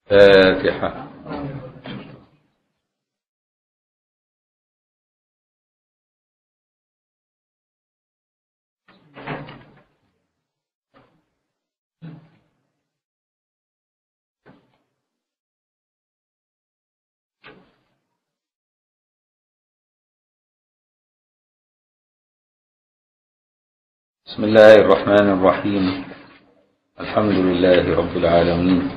فاتحة بسم الله الرحمن الرحيم الحمد لله رب العالمين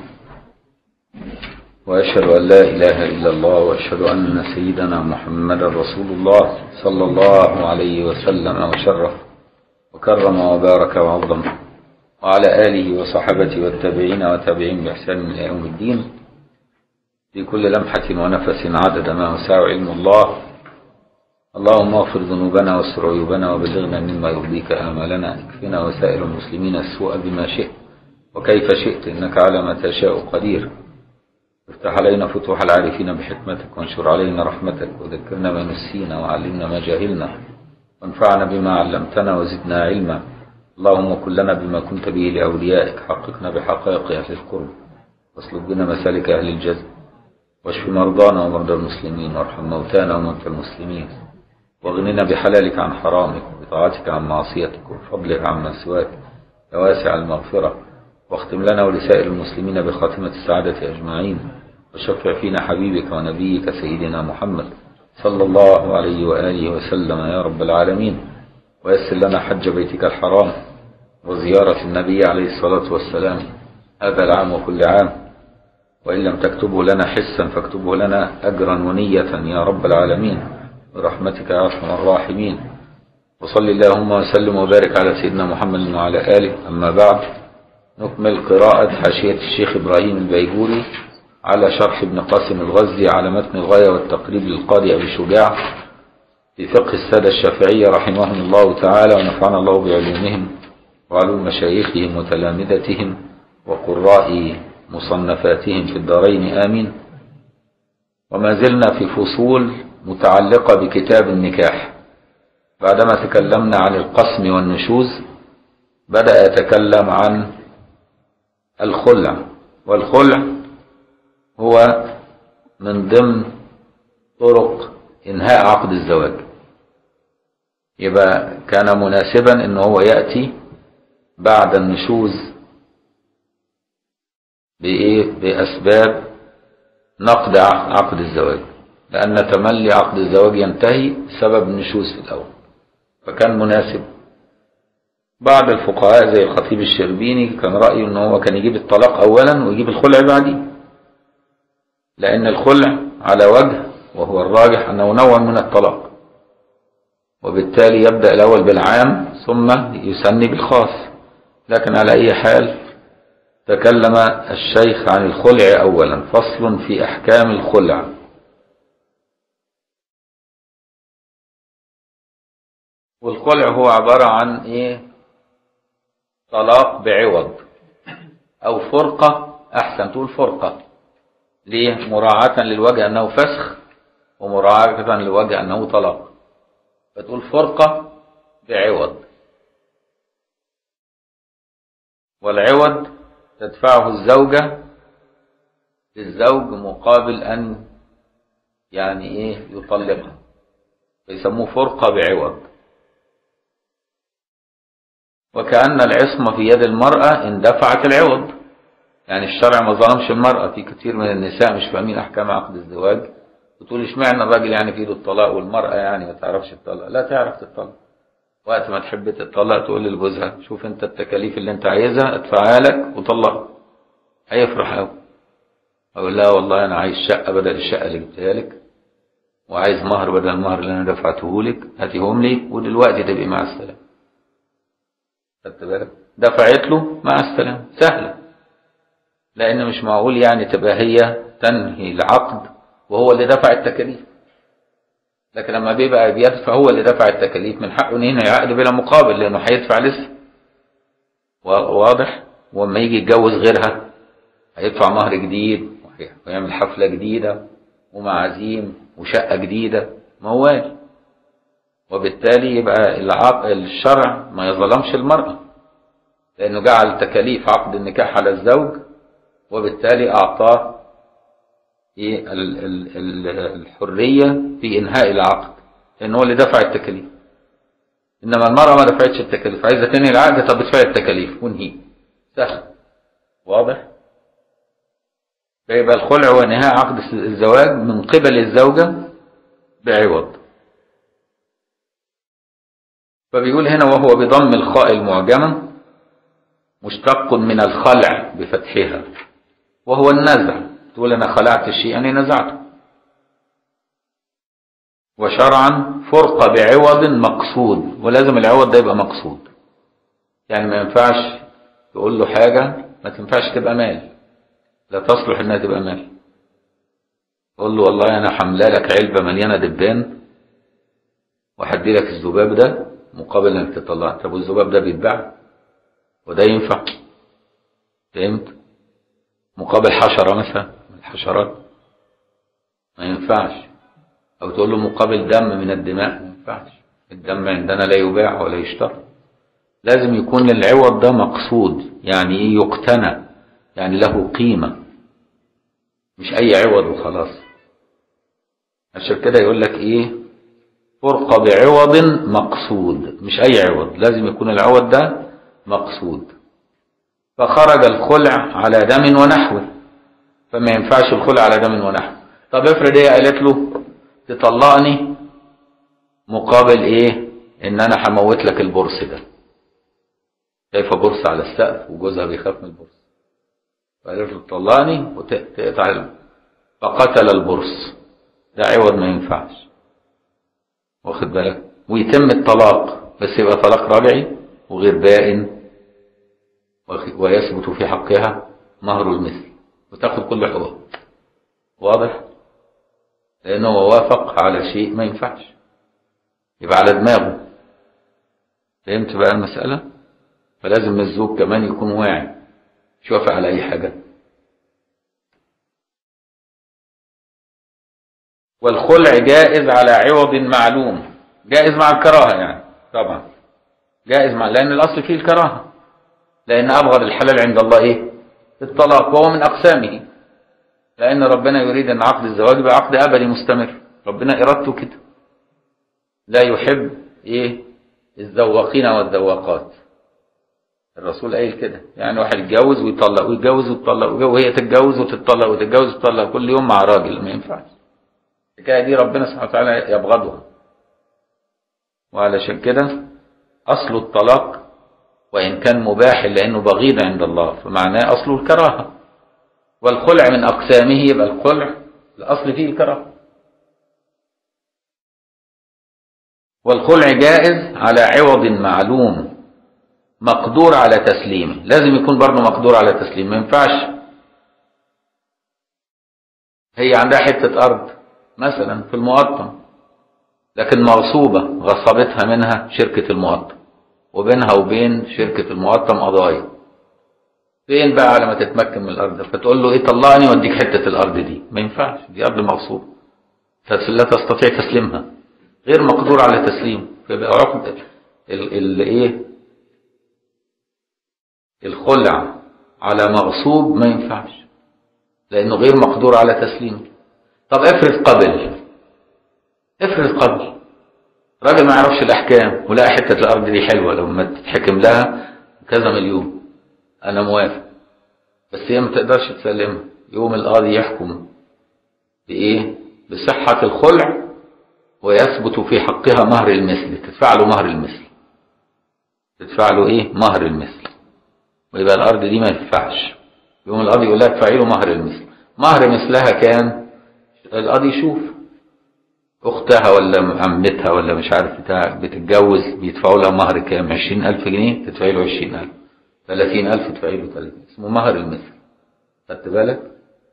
وأشهد أن لا إله إلا الله وأشهد أن سيدنا محمد رسول الله صلى الله عليه وسلم وشرف وكرم وبارك وعظم وعلى آله وصحبه والتابعين وتابعين بإحسان إلى يوم الدين في كل لمحة ونفس عدد ما وسع علم الله اللهم اغفر ذنوبنا واستر عيوبنا وبلغنا مما يرضيك آمالنا اكفنا وسائر المسلمين السوء بما شئت وكيف شئت إنك على ما تشاء قدير افتح علينا فتوح العارفين بحكمتك وانشر علينا رحمتك وذكرنا ما نسينا وعلمنا ما جهلنا وانفعنا بما علمتنا وزدنا علما اللهم كن لنا بما كنت به لأوليائك حققنا بحقائق أهل القرب واسلك بنا مسالك أهل الجزم واشف مرضانا ومرضى المسلمين وارحم موتانا وموتى المسلمين واغننا بحلالك عن حرامك وبطاعتك عن معصيتك وبفضلك عما سواك يا واسع المغفرة واختم لنا ولسائر المسلمين بخاتمة السعادة أجمعين وشفع فينا حبيبك ونبيك سيدنا محمد صلى الله عليه وآله وسلم يا رب العالمين ويسر لنا حج بيتك الحرام وزيارة النبي عليه الصلاة والسلام هذا العام وكل عام وإن لم تكتبه لنا حسا فاكتبه لنا أجرا ونية يا رب العالمين برحمتك يا أرحم الراحمين وصل اللهم وسلم وبارك على سيدنا محمد وعلى آله أما بعد نكمل قراءة حاشية الشيخ إبراهيم البيجوري على شرح ابن قاسم الغزي على متن الغاية والتقريب للقاضي أبي شجاع في فقه السادة الشافعية رحمهم الله تعالى ونفعنا الله بعلومهم وعلوم مشايخهم وتلامذتهم وقراء مصنفاتهم في الدارين آمين وما زلنا في فصول متعلقة بكتاب النكاح بعدما تكلمنا عن القسم والنشوز بدأ يتكلم عن الخلع والخلع هو من ضمن طرق إنهاء عقد الزواج يبقى كان مناسبا ان هو يأتي بعد النشوز بإيه بأسباب نقد عقد الزواج لأن تملي عقد الزواج ينتهي بسبب النشوز في الأول فكان مناسب بعض الفقهاء زي الخطيب الشربيني كان رأيه ان هو كان يجيب الطلاق اولا ويجيب الخلع بعديه لان الخلع على وجه وهو الراجح انه نوع من الطلاق وبالتالي يبدأ الاول بالعام ثم يسني بالخاص لكن على اي حال تكلم الشيخ عن الخلع اولا فصل في احكام الخلع والخلع هو عبارة عن ايه طلاق بعوض او فرقة احسن تقول فرقة ليه مراعاة للوجه انه فسخ ومراعاة للوجه انه طلاق فتقول فرقة بعوض والعوض تدفعه الزوجة للزوج مقابل ان يعني ايه يطلقها فيسموه فرقة بعوض وكأن العصمة في يد المرأة اندفعت العوض يعني الشرع ما ظلمش المرأة في كثير من النساء مش فاهمين أحكام عقد الزواج وتقول اشمعنى الراجل يعني في ايده الطلاق والمرأة يعني ما تعرفش تطلق لا تعرف تطلق وقت ما تحب تطلق تقول لجوزها شوف انت التكاليف اللي انت عايزها ادفعها لك وطلق هيفرح قوي اقول لها والله انا عايز شقة بدل الشقة اللي جبتها لك وعايز مهر بدل المهر اللي انا دفعته لك هاتيهم لي ودلوقتي تبقي مع السلامه خدت بالك دفعت له مع السلامة سهلة لأن مش معقول يعني تبقى هي تنهي العقد وهو اللي دفع التكاليف لكن لما بيبقى بيدفع هو اللي دفع التكاليف من حقه ان ينهي عقد بلا مقابل لأنه هيدفع لسه واضح وما يجي يتجوز غيرها هيدفع مهر جديد ويعمل حفلة جديدة ومعازيم وشقة جديدة موال وبالتالي يبقى الشرع ما يظلمش المرأة لأنه جعل تكاليف عقد النكاح على الزوج وبالتالي أعطاه ايه ال- ال- ال- الحرية في انهاء العقد لان هو اللي دفع التكاليف انما المرأة ما دفعتش التكاليف عايزة تنهي العقد طب ادفعي التكاليف وانهي سهل واضح فيبقى الخلع هو انهاء عقد الزواج من قبل الزوجة بعوض فبيقول هنا وهو بضم الخاء المعجمة مشتق من الخلع بفتحها وهو النزع تقول أنا خلعت الشيء يعني نزعته وشرعا فرق بعوض مقصود ولازم العوض ده يبقى مقصود يعني ما ينفعش تقول له حاجة ما تنفعش تبقى مال لا تصلح انها تبقى مال قول له والله انا حمله لك علبة مليانة دبان وهدي لك الذباب ده مقابل انك تطلع طب والذباب ده بيتباع وده ينفع فهمت مقابل حشرة مثلا من الحشرات ما ينفعش او تقول له مقابل دم من الدماء ما ينفعش الدم عندنا لا يباع ولا يشترى لازم يكون العوض ده مقصود يعني ايه يقتنى يعني له قيمة مش اي عوض وخلاص عشان كده يقول لك ايه فرقة بعوض مقصود مش اي عوض لازم يكون العوض ده مقصود فخرج الخلع على دم ونحوه فما ينفعش الخلع على دم ونحوه طب افرض هي قالت له تطلقني مقابل ايه ان انا هموت لك البرص ده شايفه برص على السقف وجوزها بيخاف من البرص فقالت له طلقني وتقطع فقتل البرص ده عوض ما ينفعش واخد بالك ويتم الطلاق بس يبقى طلاق رجعي وغير بائن ويثبت في حقها مهر المثل وتاخد كل حقوقها واضح لانه وافق على شيء ما ينفعش يبقى على دماغه فهمت بقى المسألة فلازم الزوج كمان يكون واعي مش وافق على اي حاجة والخلع جائز على عوض معلوم جائز مع الكراهة يعني طبعا جائز مع لأن الأصل فيه الكراهة لأن أبغض الحلال عند الله إيه الطلاق وهو من أقسامه لأن ربنا يريد أن عقد الزواج يبقى عقد أبدي مستمر ربنا إرادته كده لا يحب إيه الذواقين والذواقات الرسول قايل كده يعني واحد يتجوز ويطلق ويتجوز ويطلق وهي تتجوز وتتطلق وتتجوز وتطلق كل يوم مع راجل ما ينفعش الحكايه دي ربنا سبحانه وتعالى يبغضها وعلشان كده اصل الطلاق وان كان مباح لانه بغيض عند الله فمعناه اصله الكراهه والخلع من اقسامه يبقى الخلع الاصل فيه الكراهه والخلع جائز على عوض معلوم مقدور على تسليمه لازم يكون برضه مقدور على تسليمه ما ينفعش هي عندها حتة أرض مثلا في المقطم لكن مغصوبة غصبتها منها شركة المقطم وبينها وبين شركة المقطم قضايا فين بقى على ما تتمكن من الأرض فتقول له إيه طلعني وأديك حتة الأرض دي ما ينفعش دي أرض مغصوبة لا تستطيع تسليمها غير مقدور على تسليمه فيبقى عقد الايه الخلع على مغصوب ما ينفعش لانه غير مقدور على تسليمه طب افرض قبل افرض قبل راجل ما يعرفش الاحكام ولقى حته الارض دي حلوه لو ما تتحكم لها كذا مليون انا موافق بس هي ما تقدرش تسلمها يوم القاضي يحكم بايه بصحه الخلع ويثبت في حقها مهر المثل تدفع له مهر المثل تدفع له ايه مهر المثل ويبقى الارض دي ما ينفعش يوم القاضي يقول لها ادفعي له مهر المثل مهر مثلها كان القاضي يشوف اختها ولا عمتها ولا مش عارف بتاع بتتجوز بيدفعوا لها مهر كام 20000 جنيه تدفعي له 20000 30000 تدفعي له 30 اسمه مهر المثل خدت بالك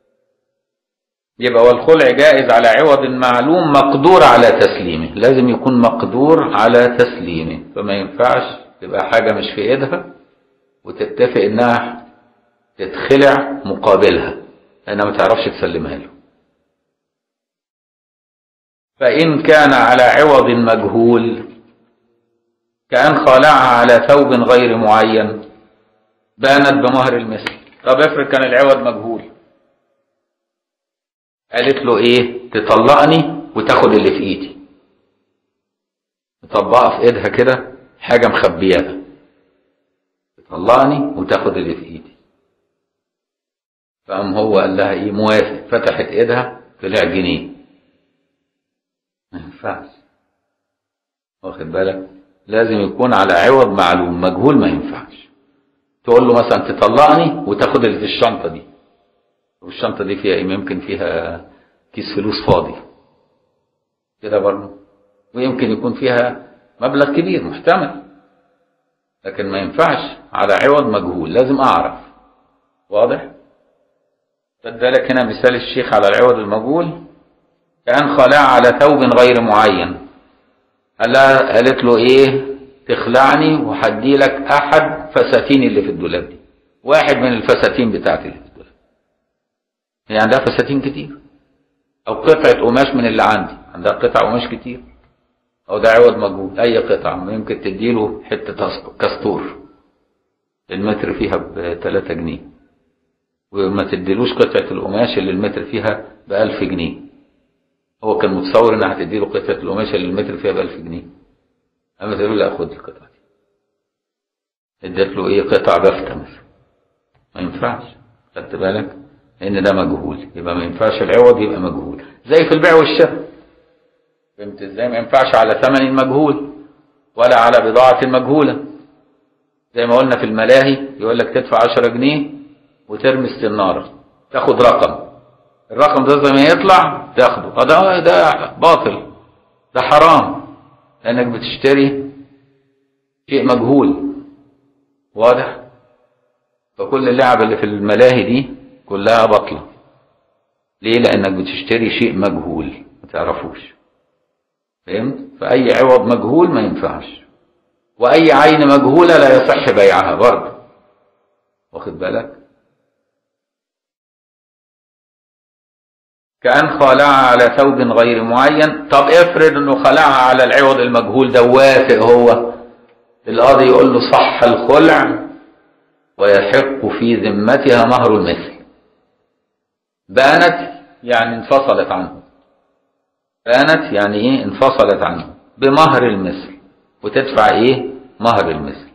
يبقى والخلع جائز على عوض معلوم مقدور على تسليمه لازم يكون مقدور على تسليمه فما ينفعش تبقى حاجة مش في ايدها وتتفق انها تتخلع مقابلها لانها ما تعرفش تسلمها له فإن كان على عوض مجهول كأن خالعها على ثوب غير معين بانت بمهر المثل طب افرض كان العوض مجهول قالت له ايه تطلقني وتاخد اللي في ايدي مطبقه في ايدها كده حاجه مخبياها تطلقني وتاخد اللي في ايدي فقام هو قال لها ايه موافق فتحت ايدها طلع جنيه ما ينفعش واخد بالك لازم يكون على عوض معلوم مجهول ما ينفعش تقول له مثلا تطلقني وتاخد اللي في الشنطه دي والشنطه دي فيها ايه يمكن فيها كيس فلوس فاضي كده برضه ويمكن يكون فيها مبلغ كبير محتمل لكن ما ينفعش على عوض مجهول لازم اعرف واضح فادالك هنا مثال الشيخ على العوض المجهول كان خلع على ثوب غير معين قال لها قالت له ايه تخلعني وهدي لك احد فساتين اللي في الدولاب دي واحد من الفساتين بتاعتي اللي في الدولاب هي عندها فساتين كتير او قطعه قماش من اللي عندي عندها قطع قماش كتير او ده عوض مجهول اي قطعه يمكن تديله حته كستور المتر فيها ب 3 جنيه وما تديلوش قطعه القماش اللي المتر فيها ب 1000 جنيه هو كان متصور انها هتديله قطعه القماش اللي المتر فيها ب 1000 جنيه اما تقول له لا خد القطعه دي اديت له ايه قطع بافته مثلا ما ينفعش خدت بالك لان ده مجهول يبقى ما ينفعش العوض يبقى مجهول زي في البيع والشراء فهمت ازاي ما ينفعش على ثمن مجهول ولا على بضاعة مجهولة زي ما قلنا في الملاهي يقول لك تدفع 10 جنيه وترمي السنارة تاخد رقم الرقم ده زي ما يطلع تاخده ده ده باطل ده حرام لانك بتشتري شيء مجهول واضح فكل اللعب اللي في الملاهي دي كلها باطلة ليه لانك بتشتري شيء مجهول ما تعرفوش فهمت فأي عوض مجهول ما ينفعش وأي عين مجهولة لا يصح بيعها برضه واخد بالك كأن خلعها على ثوب غير معين طب افرض انه خلعها على العوض المجهول ده وافق هو القاضي يقول له صح الخلع ويحق في ذمتها مهر المثل بانت يعني انفصلت عنه بانت يعني ايه انفصلت عنه بمهر المثل وتدفع ايه مهر المثل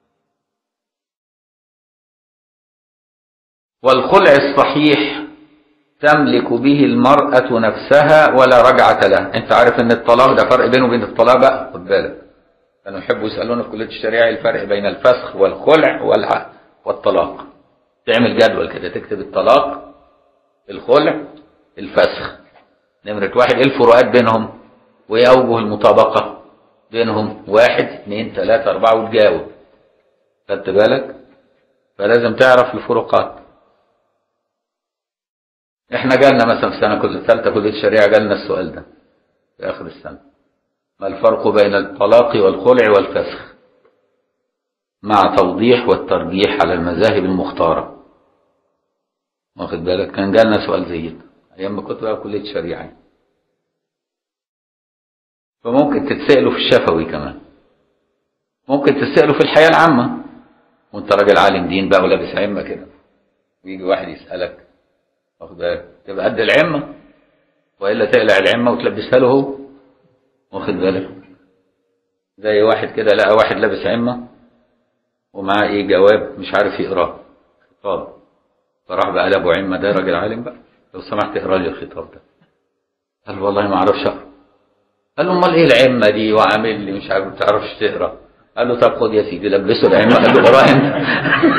والخلع الصحيح تملك به المرأة نفسها ولا رجعة لها انت عارف ان الطلاق ده فرق بينه وبين الطلاق بقى خد بالك كانوا يحبوا يسألونا في كلية الشريعة الفرق بين الفسخ والخلع والطلاق تعمل جدول كده تكتب الطلاق الخلع الفسخ نمرة واحد ايه الفروقات بينهم وايه اوجه المطابقة بينهم واحد اثنين ثلاثة اربعة وتجاوب خدت بالك فلازم تعرف الفروقات احنا جالنا مثلا في سنة كل ثالثة كلية الشريعة جالنا السؤال ده في اخر السنة ما الفرق بين الطلاق والخلع والفسخ مع توضيح والترجيح على المذاهب المختارة واخد بالك كان جالنا سؤال زي ده ايام ما كنت بقى كليه شريعه فممكن تتسالوا في الشفوي كمان ممكن تسالوا في الحياه العامه وانت راجل عالم دين بقى ولابس عمه كده ويجي واحد يسالك واخد بالك تبقى قد العمه والا تقلع العمه وتلبسها له هو واخد بالك زي واحد كده لقى واحد لابس عمه ومعاه ايه جواب مش عارف يقراه خطاب فراح بقى لابو عمه ده راجل عالم بقى لو سمحت اقرا لي الخطاب ده قال والله ما اعرفش اقرا قال له امال ايه العمه دي وعامل لي مش عارف ما تعرفش تقرا قال له طب خد يا سيدي لبسه العمه قال له اقراها انت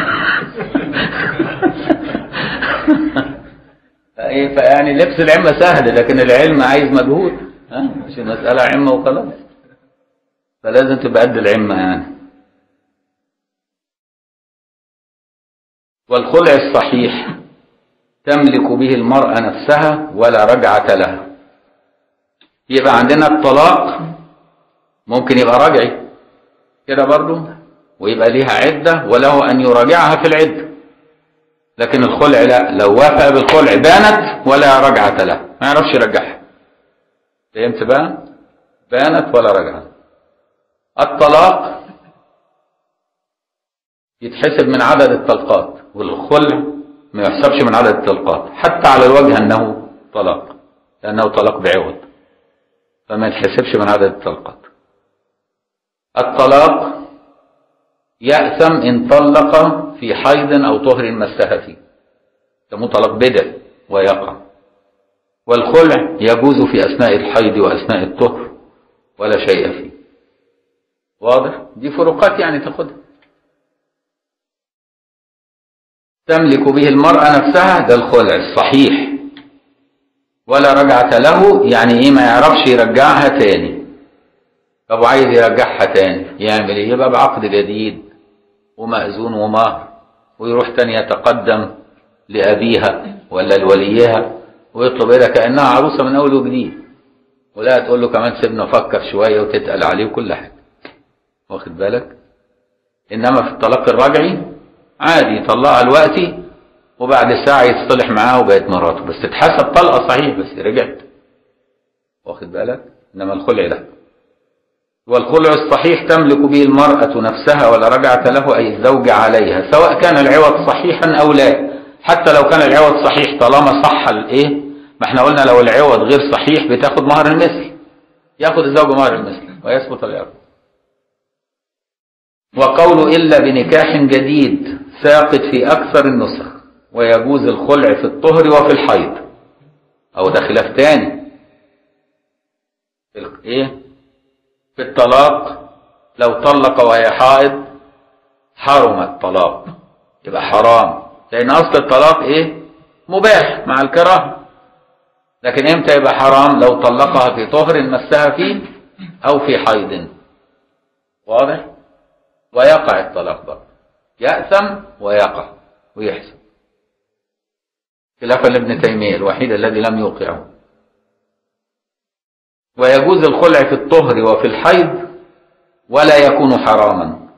فايه فيعني لبس العمه سهل لكن العلم عايز مجهود ها مش المساله عمه وخلاص فلازم تبقى قد العمه يعني والخلع الصحيح تملك به المرأة نفسها ولا رجعة لها يبقى عندنا الطلاق ممكن يبقى رجعي كده برضو ويبقى ليها عدة وله أن يراجعها في العدة لكن الخلع لا لو وافق بالخلع بانت ولا رجعة لها ما يعرفش يرجعها فهمت بقى بانت ولا رجعة الطلاق يتحسب من عدد الطلقات والخلع ما يحسبش من عدد الطلقات حتى على الوجه انه طلاق لأنه طلاق بعوض فما يتحسبش من عدد الطلقات الطلاق يأثم إن طلق في حيض أو طهر مسها فيه ده طلاق بدع ويقع والخلع يجوز في أثناء الحيض وأثناء الطهر ولا شيء فيه واضح دي فروقات يعني تاخدها تملك به المرأة نفسها ده الخلع الصحيح ولا رجعة له يعني ايه ما يعرفش يرجعها تاني طب عايز يرجعها تاني يعمل ايه يبقى بعقد جديد ومأذون ومهر ويروح تاني يتقدم لأبيها ولا لوليها ويطلب إيه كأنها عروسة من أول وجديد ولا تقول له كمان سيبنا نفكر شوية وتتقل عليه وكل حاجة واخد بالك إنما في الطلاق الرجعي عادي يطلقها دلوقتي وبعد ساعة يتصلح معاها وبقت مراته بس تتحسب طلقة صحيح بس رجعت واخد بالك إنما الخلع لا والخلع الصحيح تملك به المرأة نفسها ولا رجعة له أي الزوج عليها سواء كان العوض صحيحا أو لا حتى لو كان العوض صحيح طالما صح الايه ما احنا قلنا لو العوض غير صحيح بتاخد مهر المثل ياخد الزوج مهر المثل ويسقط العوض وقول إلا بنكاح جديد ساقط في أكثر النسخ ويجوز الخلع في الطهر وفي الحيض أو ده خلاف تاني في ال- إيه في الطلاق لو طلق وهي حائض حرم الطلاق يبقى حرام لأن أصل الطلاق إيه مباح مع الكراهة لكن إمتى يبقى حرام لو طلقها في طهر مسها فيه أو في حيض واضح ويقع الطلاق بقى يأثم ويقع ويحسن خلافا لابن تيمية الوحيد الذي لم يوقعه ويجوز الخلع في الطهر وفي الحيض ولا يكون حراما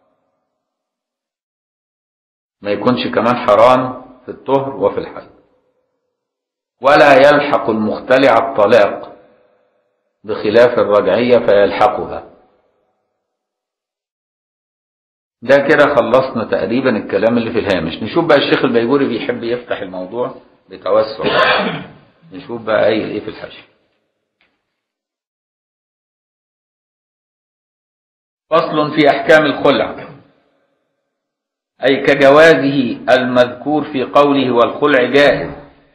ما يكونش كمان حرام في الطهر وفي الحيض ولا يلحق المختلع الطلاق بخلاف الرجعية فيلحقها ده كده خلصنا تقريبا الكلام اللي في الهامش نشوف بقى الشيخ البيجوري بيحب يفتح الموضوع بتوسع نشوف بقى قايل ايه في الحاشية فصل في احكام الخلع اي كجوازه المذكور في قوله والخلع جائز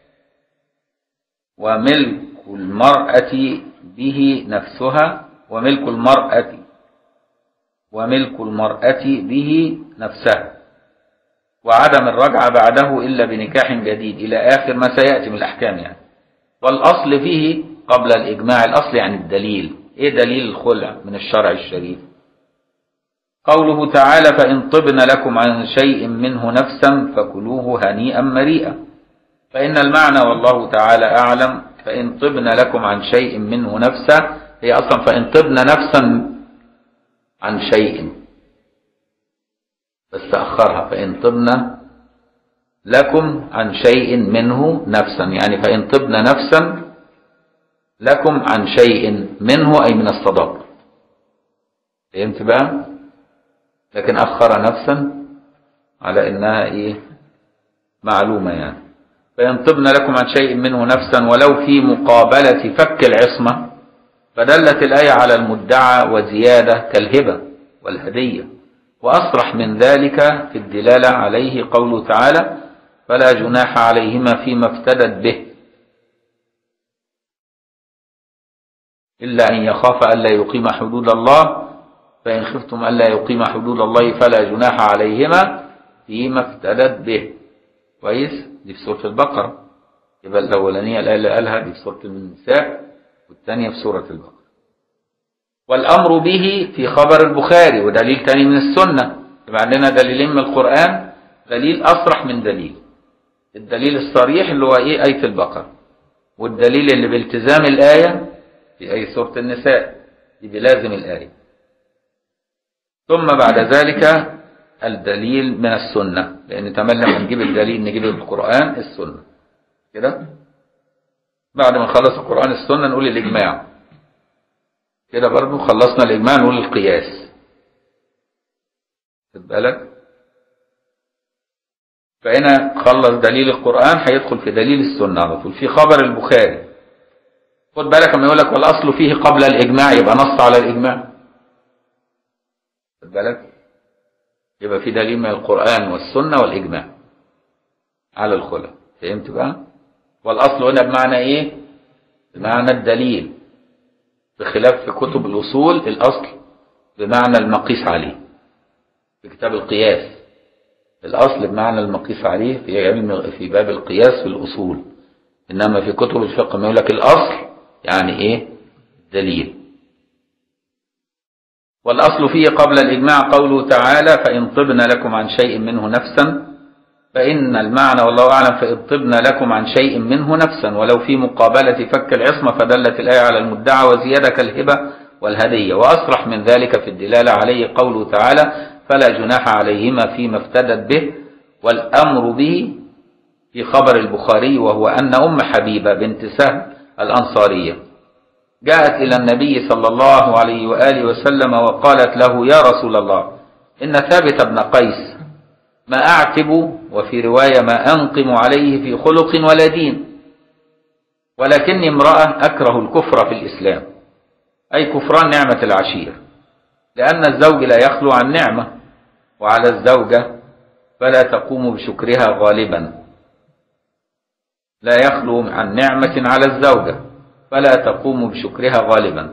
وملك المرأة به نفسها وملك المرأة وملك المرأة به نفسها وعدم الرجعة بعده إلا بنكاح جديد إلى آخر ما سيأتي من الأحكام يعني والأصل فيه قبل الإجماع الأصل يعني الدليل إيه دليل الخلع من الشرع الشريف قوله تعالى فإن طبن لكم عن شيء منه نفسا فكلوه هنيئا مريئا فإن المعنى والله تعالى أعلم فإن طبن لكم عن شيء منه نفسا هي أصلا فإن طبن نفسا عن شيء بس أخرها فإن طبن لكم عن شيء منه نفسا يعني فإن طبن نفسا لكم عن شيء منه أي من الصداق فهمت بقى لكن أخر نفسا على إنها إيه معلومة يعني فإن طبن لكم عن شيء منه نفسا ولو في مقابلة فك العصمة فدلت الآية على المدعى وزيادة كالهبة والهدية وأصرح من ذلك في الدلالة عليه قوله تعالى فلا جناح عليهما فيما افتدت به إلا أن يخاف ألا يقيم حدود الله فإن خفتم ألا يقيم حدود الله فلا جناح عليهما فيما افتدت به كويس دي في سورة البقرة يبقى الأولانية الآية اللي قالها دي في سورة النساء والثانية في سورة البقرة والأمر به في خبر البخاري ودليل تاني من السنة يبقى عندنا دليلين من القرآن دليل أصرح من دليل الدليل الصريح اللي هو إيه آية البقرة والدليل اللي بالتزام الآية في أي سورة النساء دي بلازم الآية ثم بعد ذلك الدليل من السنة لأن تملي لما نجيب الدليل نجيب القرآن السنة كده بعد ما نخلص القرآن السنة نقول الإجماع كده برضو خلصنا الإجماع نقول القياس خد بالك فهنا خلص دليل القرآن هيدخل في دليل السنة على طول في خبر البخاري خد بالك لما يقول لك والأصل فيه قبل الإجماع يبقى نص على الإجماع خد بالك يبقى في دليل من القرآن والسنة والإجماع على الخلق فهمت بقى والأصل هنا بمعنى إيه بمعنى الدليل بخلاف في كتب الأصول الأصل بمعنى المقيس عليه في كتاب القياس الأصل بمعنى المقيس عليه في علم في باب القياس في الأصول إنما في كتب الفقه ما يقول لك الأصل يعني إيه دليل والأصل فيه قبل الإجماع قوله تعالى فإن طبن لكم عن شيء منه نفسا فإن المعنى والله أعلم فإن طبن لكم عن شيء منه نفسا ولو في مقابلة فك العصمة فدلت الآية على المدعى وزيادة كالهبة والهدية وأصرح من ذلك في الدلالة عليه قوله تعالى فلا جناح عليهما فيما افتدت به والأمر به في خبر البخاري وهو أن أم حبيبة بنت سهل الأنصارية جاءت إلى النبي صلى الله عليه وآله وسلم وقالت له يا رسول الله إن ثابت بن قيس ما أعتب وفي رواية ما أنقم عليه في خلق ولا دين ولكني امرأة أكره الكفر في الإسلام أي كفران نعمة العشير لأن الزوج لا يخلو عن نعمة وعلى الزوجة فلا تقوم بشكرها غالبا لا يخلو عن نعمة على الزوجة فلا تقوم بشكرها غالبا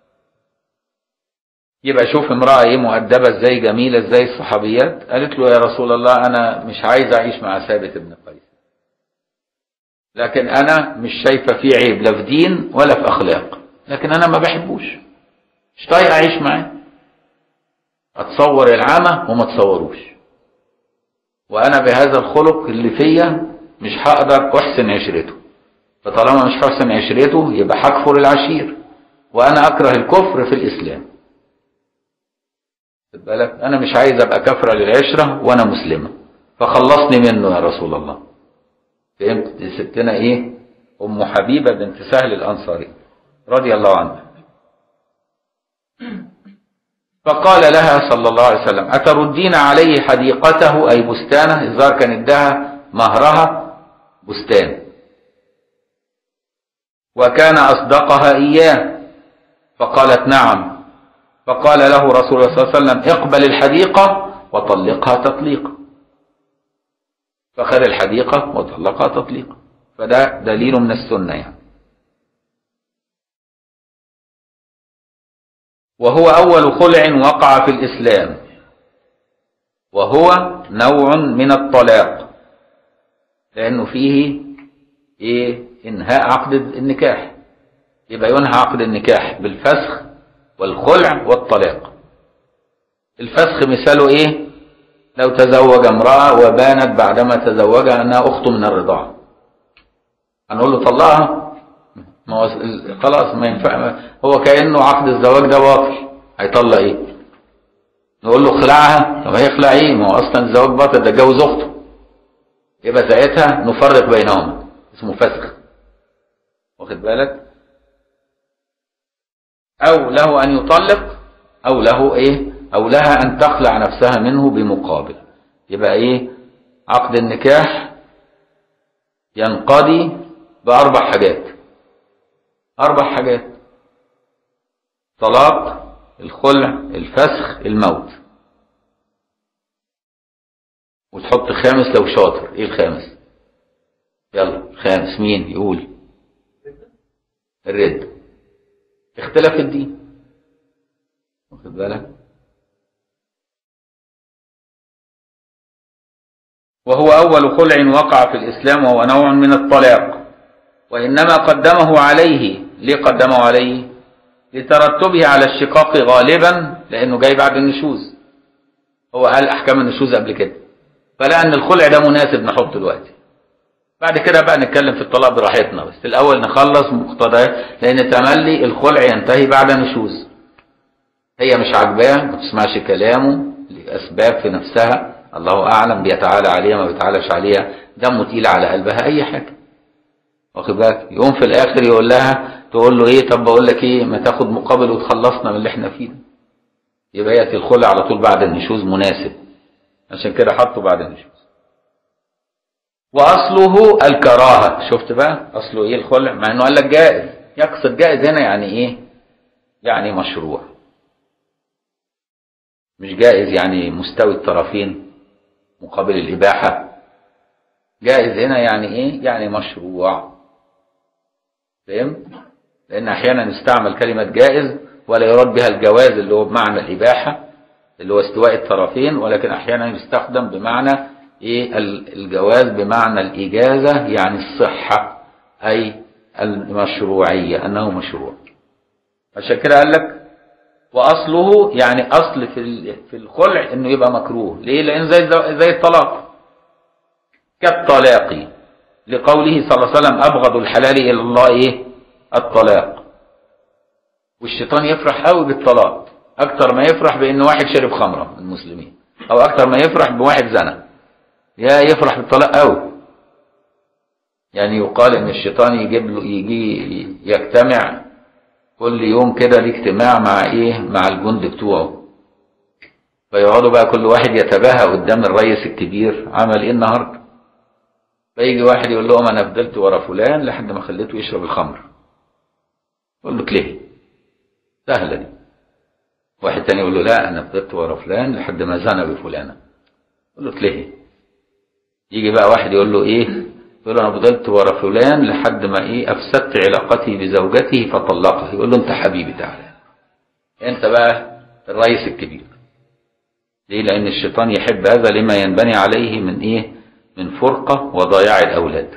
يبقى شوف امرأة ايه مؤدبة ازاي جميلة ازاي الصحابيات قالت له يا رسول الله انا مش عايز اعيش مع ثابت بن قيس لكن انا مش شايفة فيه عيب لا في دين ولا في اخلاق لكن انا ما بحبوش مش طايق اعيش معاه اتصور العمى وما تصوروش وانا بهذا الخلق اللي فيا مش هقدر احسن عشرته فطالما مش هحسن عشرته يبقى هكفر العشير وانا اكره الكفر في الاسلام خد بالك انا مش عايز ابقى كفره للعشره وانا مسلمه فخلصني منه يا رسول الله فهمت دي ستنا ايه ام حبيبه بنت سهل الانصاري رضي الله عنها فقال لها صلى الله عليه وسلم أتردين عليه حديقته أي بستانه الظاهر كان ادها مهرها بستان وكان أصدقها إياه فقالت نعم فقال له رسول الله صلى الله عليه وسلم اقبل الحديقة وطلقها تطليقا فخذ الحديقة وطلقها تطليقا فده دليل من السنة يعني وهو أول خلع وقع في الإسلام وهو نوع من الطلاق لأنه فيه إيه إنهاء عقد النكاح يبقى ينهى عقد النكاح بالفسخ والخلع والطلاق الفسخ مثاله إيه لو تزوج امرأة وبانت بعدما تزوجها أنها أخت من الرضاعة هنقول له طلقها ما هو خلاص ما ينفع هو كأنه عقد الزواج ده باطل هيطلق ايه نقول له خلعها طب هيخلع ايه ما هو اصلا الزواج باطل ده جوز اخته يبقى ساعتها نفرق بينهما اسمه فسخ واخد بالك او له ان يطلق او له ايه او لها ان تخلع نفسها منه بمقابل يبقى ايه عقد النكاح ينقضي باربع حاجات أربع حاجات طلاق الخلع الفسخ الموت وتحط خامس لو شاطر ايه الخامس يلا خامس مين يقول الرد اختلاف الدين واخد بالك وهو أول خلع وقع في الإسلام وهو نوع من الطلاق وإنما قدمه عليه ليه قدمه عليه لترتبه على الشقاق غالبا لأنه جاي بعد النشوز هو قال أحكام النشوز قبل كده فلقى أن الخلع ده مناسب نحطه دلوقتي بعد كده بقى نتكلم في الطلاق براحتنا بس الأول نخلص مقتضيات لأن تملي الخلع ينتهي بعد نشوز هي مش عاجباه ما تسمعش كلامه لأسباب في نفسها الله أعلم بيتعالى عليها ما بيتعالىش عليها دمه تقيل على قلبها أي حاجة واخد بالك يقوم في الاخر يقول لها تقول له ايه طب بقول لك ايه ما تاخد مقابل وتخلصنا من اللي احنا فيه ده يبقى ياتي الخلع على طول بعد النشوز مناسب عشان كده حطه بعد النشوز واصله الكراهه شفت بقى اصله ايه الخلع مع انه قال لك جائز يقصد جائز هنا يعني ايه يعني مشروع مش جائز يعني مستوي الطرفين مقابل الاباحه جائز هنا يعني ايه يعني مشروع فهمت لان احيانا يستعمل كلمه جائز ولا يراد بها الجواز اللي هو بمعنى الاباحه اللي هو استواء الطرفين ولكن احيانا يستخدم بمعنى ايه الجواز بمعنى الاجازه يعني الصحه اي المشروعيه انه مشروع عشان كده قال لك واصله يعني اصل في في الخلع انه يبقى مكروه ليه لان زي زي الطلاق كالطلاق لقوله صلى الله عليه وسلم ابغض الحلال الى الله ايه الطلاق والشيطان يفرح قوي بالطلاق اكتر ما يفرح بان واحد شرب خمره من المسلمين او اكتر ما يفرح بواحد زنى يا يفرح بالطلاق قوي يعني يقال ان الشيطان يجيب له يجي يجتمع كل يوم كده ليه اجتماع مع ايه مع الجند بتوعه فيقعدوا بقى كل واحد يتباهى قدام الرئيس الكبير عمل ايه النهارده فيجي واحد يقول لهم انا فضلت ورا فلان لحد ما خليته يشرب الخمر يقول له ليه سهله دي واحد تاني يقول له لا انا فضلت ورا فلان لحد ما زنى بفلانه يقول له ليه يجي بقى واحد يقول له ايه يقول له انا فضلت ورا فلان لحد ما ايه افسدت علاقتي بزوجته فطلقها يقول له انت حبيبي تعالى انت بقى الرئيس الكبير ليه لان الشيطان يحب هذا لما ينبني عليه من ايه من فرقه وضياع الاولاد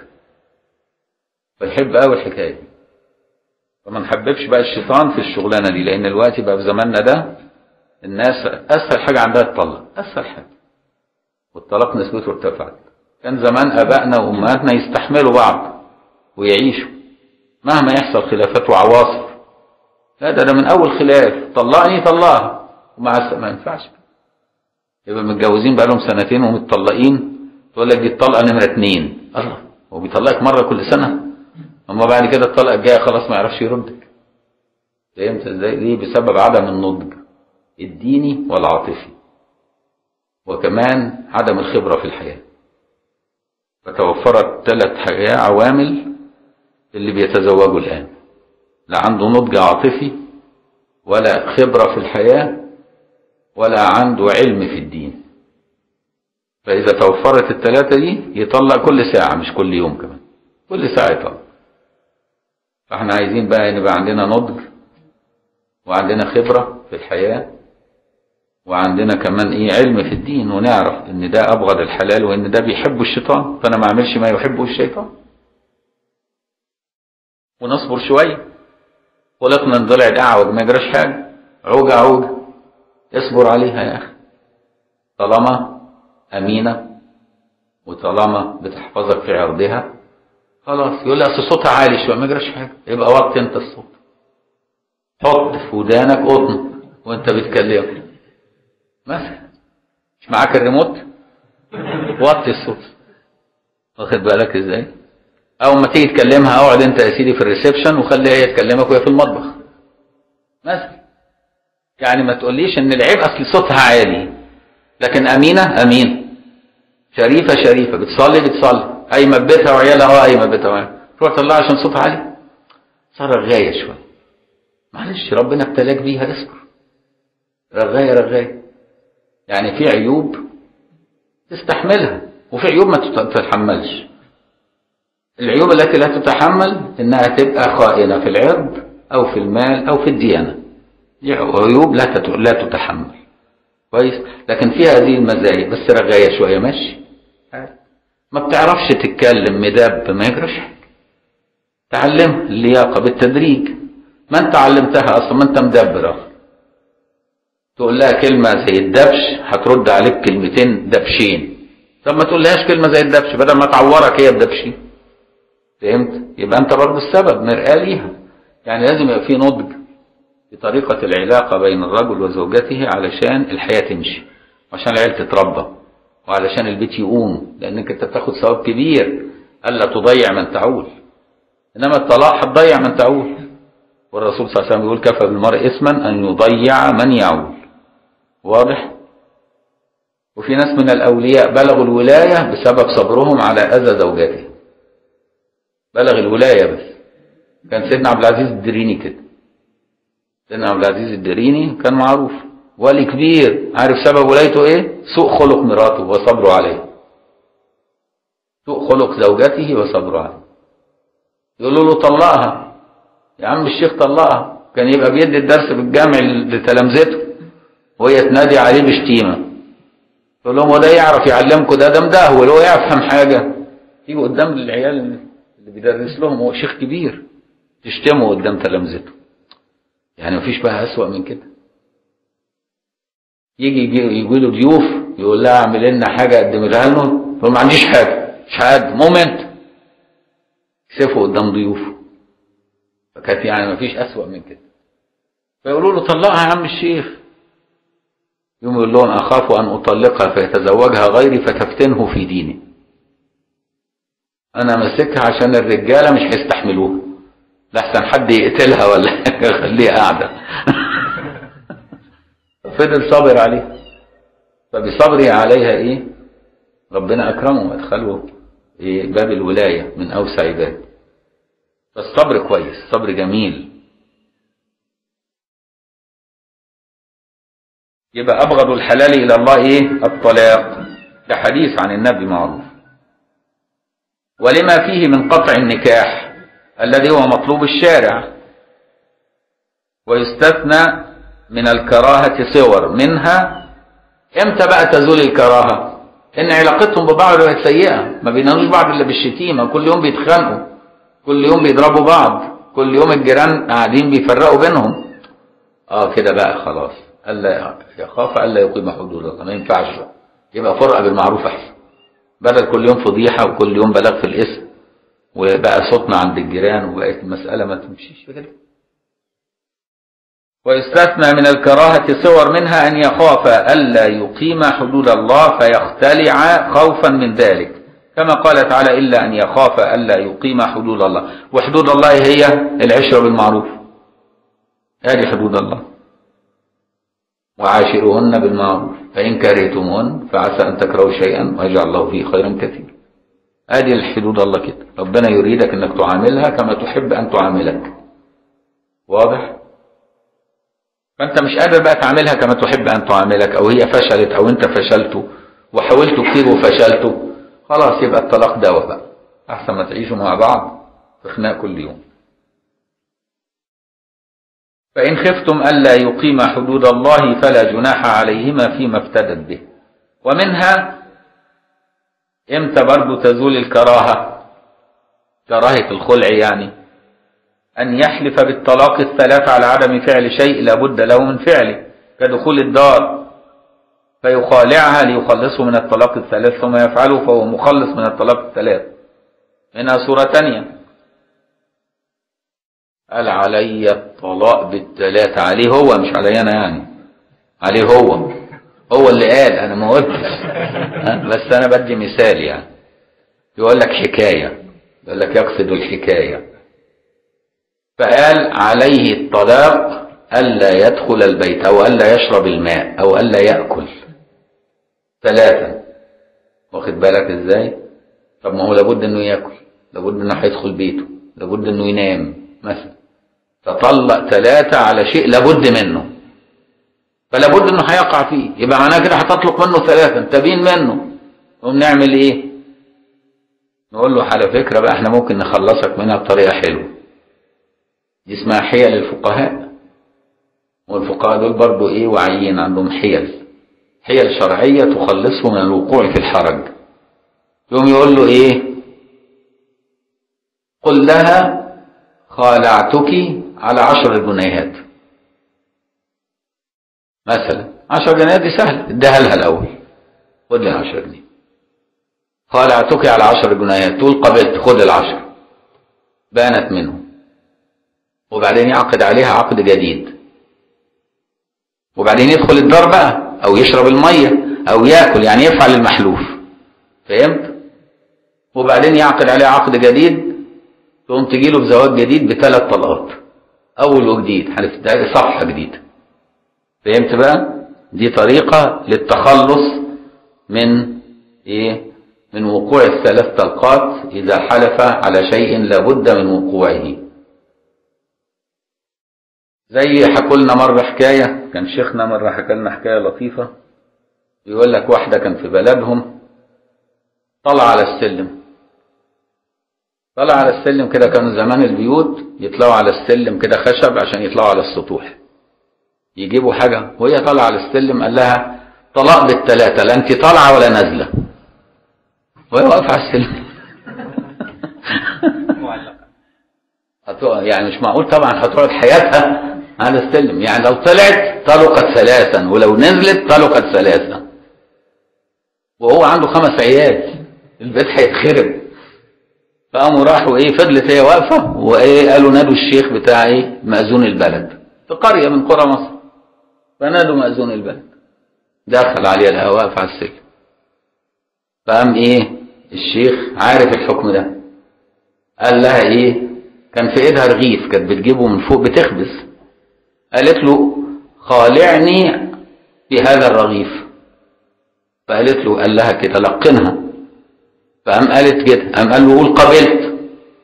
فيحب قوي الحكايه دي فما نحببش بقى الشيطان في الشغلانه دي لان الوقت بقى في زماننا ده الناس اسهل حاجه عندها تطلق اسهل حاجه والطلاق نسبته ارتفعت كان زمان ابائنا وامهاتنا يستحملوا بعض ويعيشوا مهما يحصل خلافات وعواصف لا ده ده من اول خلاف طلقني طلقها ومع الس... ما ينفعش يبقى متجوزين بقى لهم سنتين ومتطلقين تقول لك دي الطلقه نمره اتنين الله هو بيطلقك مره كل سنه اما بعد كده الطلقه الجايه خلاص ما يعرفش يردك فهمت ازاي ليه بسبب عدم النضج الديني والعاطفي وكمان عدم الخبره في الحياه فتوفرت ثلاث حاجات عوامل اللي بيتزوجوا الآن لا عنده نضج عاطفي ولا خبرة في الحياة ولا عنده علم في الدين فإذا توفرت الثلاثة دي يطلق كل ساعة مش كل يوم كمان كل ساعة يطلق فاحنا عايزين بقى نبقى عندنا نضج وعندنا خبرة في الحياة وعندنا كمان ايه علم في الدين ونعرف ان ده ابغض الحلال وان ده بيحبه الشيطان فانا ما اعملش ما يحبه الشيطان ونصبر شويه خلقنا نضلع اعوج ما يجراش حاجه عوجة عوجة اصبر عليها يا اخي طالما امينه وطالما بتحفظك في عرضها خلاص يقول لي اصل صوتها عالي شويه ما يجراش حاجه يبقى وطي انت الصوت حط في ودانك قطن وانت بتكلمه مثلا مش معاك الريموت وطي الصوت واخد بالك ازاي اول ما تيجي تكلمها اقعد انت يا سيدي في الريسبشن وخليها هي تكلمك وهي في المطبخ مثلا يعني ما تقوليش ان العيب اصل صوتها عالي لكن امينه امينه شريفه شريفه بتصلي بتصلي قايمه ببيتها وعيالها اه قايمه ببيتها وعيالها تروح تطلعها عشان صوتها عالي صار رغايه شويه معلش ربنا ابتلاك بيها اصبر رغايه رغايه يعني في عيوب تستحملها وفي عيوب ما تتحملش العيوب التي لا تتحمل انها تبقى خائنه في العرض او في المال او في الديانه دي عيوب لا لا تتحمل كويس لكن فيها هذه المزايا بس رغايه شويه ماشي ما بتعرفش تتكلم مداب ما يجراش حاجه تعلمها اللياقه بالتدريج ما انت علمتها اصلا ما انت مدبر تقول لها كلمة زي الدبش هترد عليك كلمتين دبشين طب ما تقولهاش كلمة زي الدبش بدل ما تعورك هي بدبشين فهمت يبقى انت برضه السبب مرآة ليها يعني لازم يبقى في نضج في طريقة العلاقة بين الرجل وزوجته علشان الحياة تمشي وعشان العيال تتربى وعلشان البيت يقوم لانك انت بتاخد ثواب كبير الا تضيع من تعول انما الطلاق هتضيع من تعول والرسول صلى الله عليه وسلم بيقول كفى بالمرء اسما ان يضيع من يعول واضح وفي ناس من الأولياء بلغوا الولاية بسبب صبرهم على أذى زوجاته بلغ الولاية بس كان سيدنا عبد العزيز الدريني كده سيدنا عبد العزيز الدريني كان معروف ولي كبير عارف سبب ولايته ايه سوء خلق مراته وصبره عليه سوء خلق زوجته وصبره عليه يقولوا له طلقها يا عم الشيخ طلقها كان يبقى بيدي الدرس بالجامع لتلامذته وهي تنادي عليه بشتيمه يقول لهم هو ده يعرف يعلمكم ده ده مدهول هو يفهم حاجه يجوا قدام العيال اللي بيدرس لهم هو شيخ كبير تشتمه قدام تلامذته يعني مفيش بقى أسوأ من كده يجي يجي له ضيوف يقول لها اعمل لنا حاجه اقدمها لهم يقول ما عنديش حاجه مش هقدم مومنت يكسفوا قدام ضيوفه فكانت يعني مفيش أسوأ من كده فيقولوا له طلقها يا عم الشيخ يوم يقول لهم أخاف أن أطلقها فيتزوجها غيري فتفتنه في ديني أنا ماسكها عشان الرجالة مش هيستحملوها لحسن حد يقتلها ولا يخليها قاعدة فضل صابر عليها فبصبري عليها إيه ربنا أكرمه وأدخله إيه باب الولاية من أوسع باب فالصبر كويس صبر جميل يبقى أبغض الحلال إلى الله إيه الطلاق ده حديث عن النبي معروف ولما فيه من قطع النكاح الذي هو مطلوب الشارع ويستثنى من الكراهة صور منها امتى بقى تزول الكراهة ان علاقتهم ببعض بقت سيئة ما بينانوش بعض الا بالشتيمة كل يوم بيتخانقوا كل يوم بيضربوا بعض كل يوم الجيران قاعدين بيفرقوا بينهم اه كده بقى خلاص الا يخاف الا يقيم حدود الله ما ينفعش بقى يبقى فرقه بالمعروف احسن بدل كل يوم فضيحه وكل يوم بلاغ في الاسم وبقى صوتنا عند الجيران وبقت المساله ما تمشيش كده ويستثنى من الكراهة صور منها أن يخاف ألا يقيم حدود الله فيختلع خوفا من ذلك كما قال تعالى إلا أن يخاف ألا يقيم حدود الله وحدود الله هي العشرة بالمعروف هذه حدود الله وعاشروهن بالمعروف فإن كرهتموهن فعسى أن تكرهوا شيئا ويجعل الله فيه خيرا كثيرا هذه الحدود الله كده ربنا يريدك أنك تعاملها كما تحب أن تعاملك واضح فأنت مش قادر بقى تعاملها كما تحب أن تعاملك أو هي فشلت أو أنت فشلت وحاولت كتير وفشلت خلاص يبقى الطلاق دواء بقى أحسن ما تعيشوا مع بعض في خناق كل يوم فإن خفتم ألا يقيم حدود الله فلا جناح عليهما فيما افتدت به ومنها امتى برضو تزول الكراهة كراهة الخلع يعني أن يحلف بالطلاق الثلاث على عدم فعل شيء لابد له من فعله كدخول الدار فيخالعها ليخلصه من الطلاق الثلاث ثم يفعله فهو مخلص من الطلاق الثلاث منها سورة تانية قال علي الطلاق بالثلاث عليه هو مش علي أنا يعني عليه هو هو اللي قال أنا ما قلتش بس أنا بدي مثال يعني يقول لك حكاية يقول لك يقصد الحكاية فقال عليه الطلاق ألا يدخل البيت أو ألا يشرب الماء أو ألا يأكل ثلاثة واخد بالك ازاي طب ما هو لابد انه ياكل لابد انه هيدخل بيته لابد انه ينام مثلا تطلق ثلاثة على شيء لابد منه فلابد انه هيقع فيه يبقى معناه كده هتطلق منه ثلاثة تبين منه نقوم نعمل ايه نقول له على فكرة بقى احنا ممكن نخلصك منها بطريقة حلوة دي اسمها حيل الفقهاء والفقهاء دول برضو ايه واعيين عندهم حيل حيل شرعية تخلصه من الوقوع في الحرج يوم يقول له ايه قل لها خالعتك على عشر جنيهات مثلا عشر جنيهات دي سهلة اديها لها الأول خد لي عشر جنيه خالعتك على عشر جنيهات تقول قبلت خد العشر بانت منه وبعدين يعقد عليها عقد جديد وبعدين يدخل الدار بقى او يشرب المية او ياكل يعني يفعل المحلوف فهمت وبعدين يعقد عليه عقد جديد تقوم تجي له بزواج جديد بثلاث طلقات اول وجديد هنفتح صفحه جديده فهمت بقى دي طريقه للتخلص من ايه من وقوع الثلاث طلقات اذا حلف على شيء لابد من وقوعه زي حكوا لنا مرة حكاية كان شيخنا مرة حكى لنا حكاية لطيفة بيقول لك واحدة كان في بلدهم طلع على السلم طلع على السلم كده كانوا زمان البيوت يطلعوا على السلم كده خشب عشان يطلعوا على السطوح يجيبوا حاجة وهي طالعة على السلم قال لها طلاق بالثلاثة لا انت طالعة ولا نازلة وهي واقفة على السلم يعني مش معقول طبعا هتقعد حياتها على السلم يعني لو طلعت طلقت ثلاثا ولو نزلت طلقت ثلاثا وهو عنده خمس عيال البيت هيتخرب فقاموا راحوا ايه فضلت هي واقفه وايه قالوا نادوا الشيخ بتاع ايه مأذون البلد في قريه من قرى مصر فنادوا مأذون البلد دخل عليها الهواء واقف على السلم فقام ايه الشيخ عارف الحكم ده قال لها ايه كان في ايدها رغيف كانت بتجيبه من فوق بتخبز قالت له خالعني في هذا الرغيف فقالت له قال لها كده لقنها فقام قالت كده قام قال له قول قبلت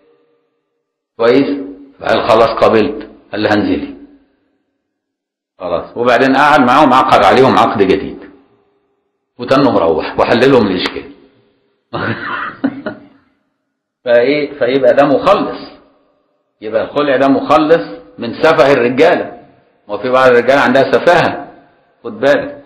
كويس فقال خلاص قبلت قال لها انزلي خلاص وبعدين قعد معاهم عقد عليهم عقد جديد وتنه مروح وحللهم الاشكال فايه فيبقى ده مخلص يبقى الخلع ده مخلص من سفه الرجاله وفي بعض الرجاله عندها سفاهه خد بالك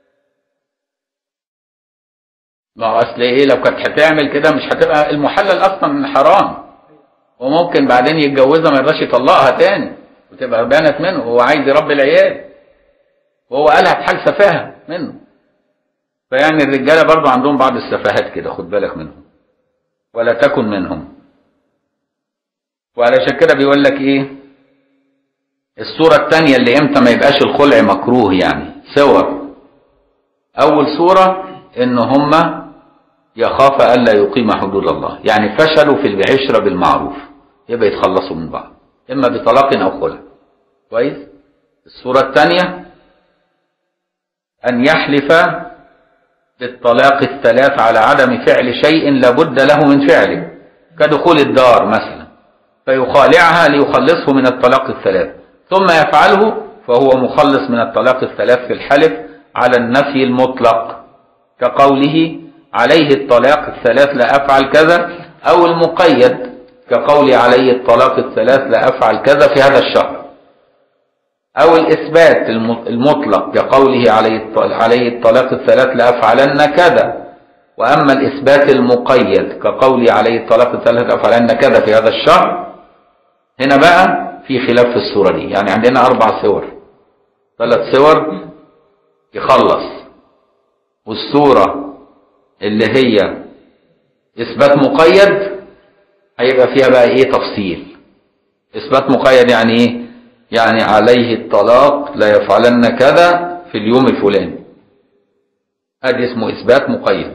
ما هو اصل ايه لو كانت هتعمل كده مش هتبقى المحلل اصلا حرام وممكن بعدين يتجوزها ما يرضاش يطلقها تاني وتبقى بانت منه وهو عايز يربي العيال وهو قالها بحال سفاهه منه فيعني الرجاله برضو عندهم بعض السفاهات كده خد بالك منهم ولا تكن منهم وعلشان كده بيقول لك ايه الصورة الثانية اللي امتى ما يبقاش الخلع مكروه يعني صور اول صورة ان هما يخاف الا يقيم حدود الله يعني فشلوا في العشرة بالمعروف يبقى يتخلصوا من بعض اما بطلاق او خلع كويس الصورة الثانية ان يحلف بالطلاق الثلاث على عدم فعل شيء لابد له من فعله كدخول الدار مثلا فيخالعها ليخلصه من الطلاق الثلاث ثم يفعله فهو مخلص من الطلاق الثلاث في الحلف على النفي المطلق كقوله عليه الطلاق الثلاث لا أفعل كذا أو المقيد كقول عليه الطلاق الثلاث لا أفعل كذا في هذا الشهر أو الإثبات المطلق كقوله عليه الطلاق الثلاث لا أفعلن كذا وأما الإثبات المقيد كقول عليه الطلاق الثلاث أفعلن كذا في هذا الشهر هنا بقى في خلاف في الصورة دي يعني عندنا أربع صور ثلاث صور يخلص والصورة اللي هي إثبات مقيد هيبقى فيها بقى إيه تفصيل إثبات مقيد يعني إيه يعني عليه الطلاق لا يفعلن كذا في اليوم الفلاني هذا اسمه إثبات مقيد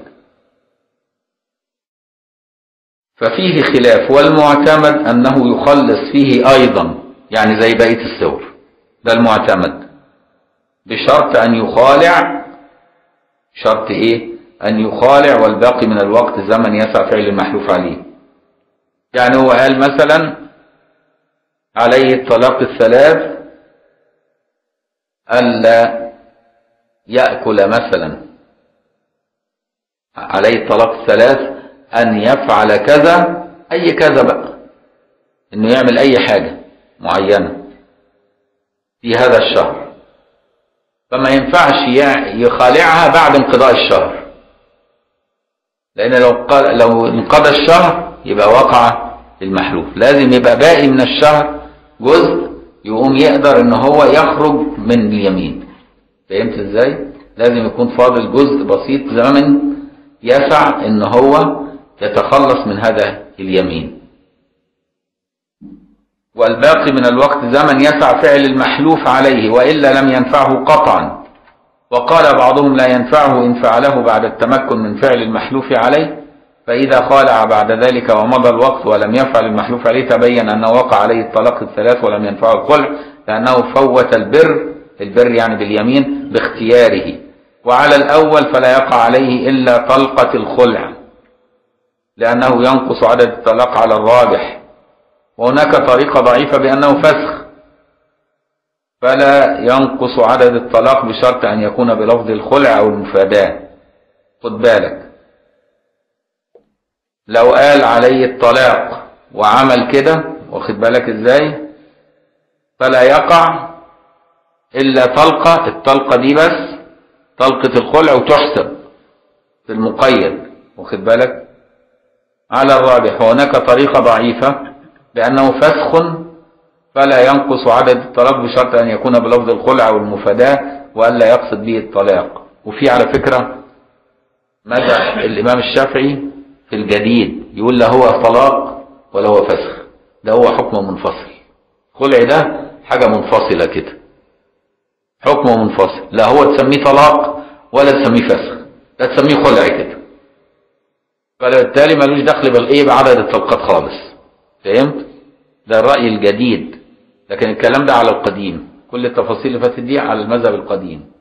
ففيه خلاف والمعتمد أنه يخلص فيه أيضا يعني زي بقية السور ده المعتمد بشرط أن يخالع شرط إيه أن يخالع والباقي من الوقت زمن يسع فعل المحلوف عليه يعني هو قال مثلا عليه الطلاق الثلاث ألا يأكل مثلا عليه الطلاق الثلاث أن يفعل كذا أي كذا بقى إنه يعمل أي حاجة معينة في هذا الشهر فما ينفعش يخالعها بعد انقضاء الشهر لأن لو لو انقضى الشهر يبقى وقع المحلوف لازم يبقى باقي من الشهر جزء يقوم يقدر ان هو يخرج من اليمين فهمت ازاي لازم يكون فاضل جزء بسيط زمن يسع ان هو يتخلص من هذا اليمين والباقي من الوقت زمن يسع فعل المحلوف عليه وإلا لم ينفعه قطعا وقال بعضهم لا ينفعه إن فعله بعد التمكن من فعل المحلوف عليه فإذا خالع بعد ذلك ومضى الوقت ولم يفعل المحلوف عليه تبين أنه وقع عليه الطلاق الثلاث ولم ينفعه الخلع لأنه فوت البر البر يعني باليمين باختياره وعلى الأول فلا يقع عليه إلا طلقة الخلع لأنه ينقص عدد الطلاق على الراجح وهناك طريقة ضعيفة بأنه فسخ فلا ينقص عدد الطلاق بشرط أن يكون بلفظ الخلع أو المفاداة خد بالك لو قال علي الطلاق وعمل كده واخد بالك ازاي فلا يقع إلا طلقة الطلقة دي بس طلقة الخلع وتحسب في المقيد واخد بالك على الراجح وهناك طريقة ضعيفة بأنه فسخ فلا ينقص عدد الطلاق بشرط أن يكون بلفظ الخلع والمفاداة وألا يقصد به الطلاق وفي على فكرة مذهب الإمام الشافعي في الجديد يقول لا هو طلاق ولا هو فسخ ده هو حكم منفصل خلع ده حاجة منفصلة كده حكم منفصل لا هو تسميه طلاق ولا تسميه فسخ لا تسميه خلع كده فبالتالي ملوش دخل بالايه بعدد الطلقات خالص فهمت ده الرأي الجديد لكن الكلام ده على القديم كل التفاصيل اللي فاتت دي على المذهب القديم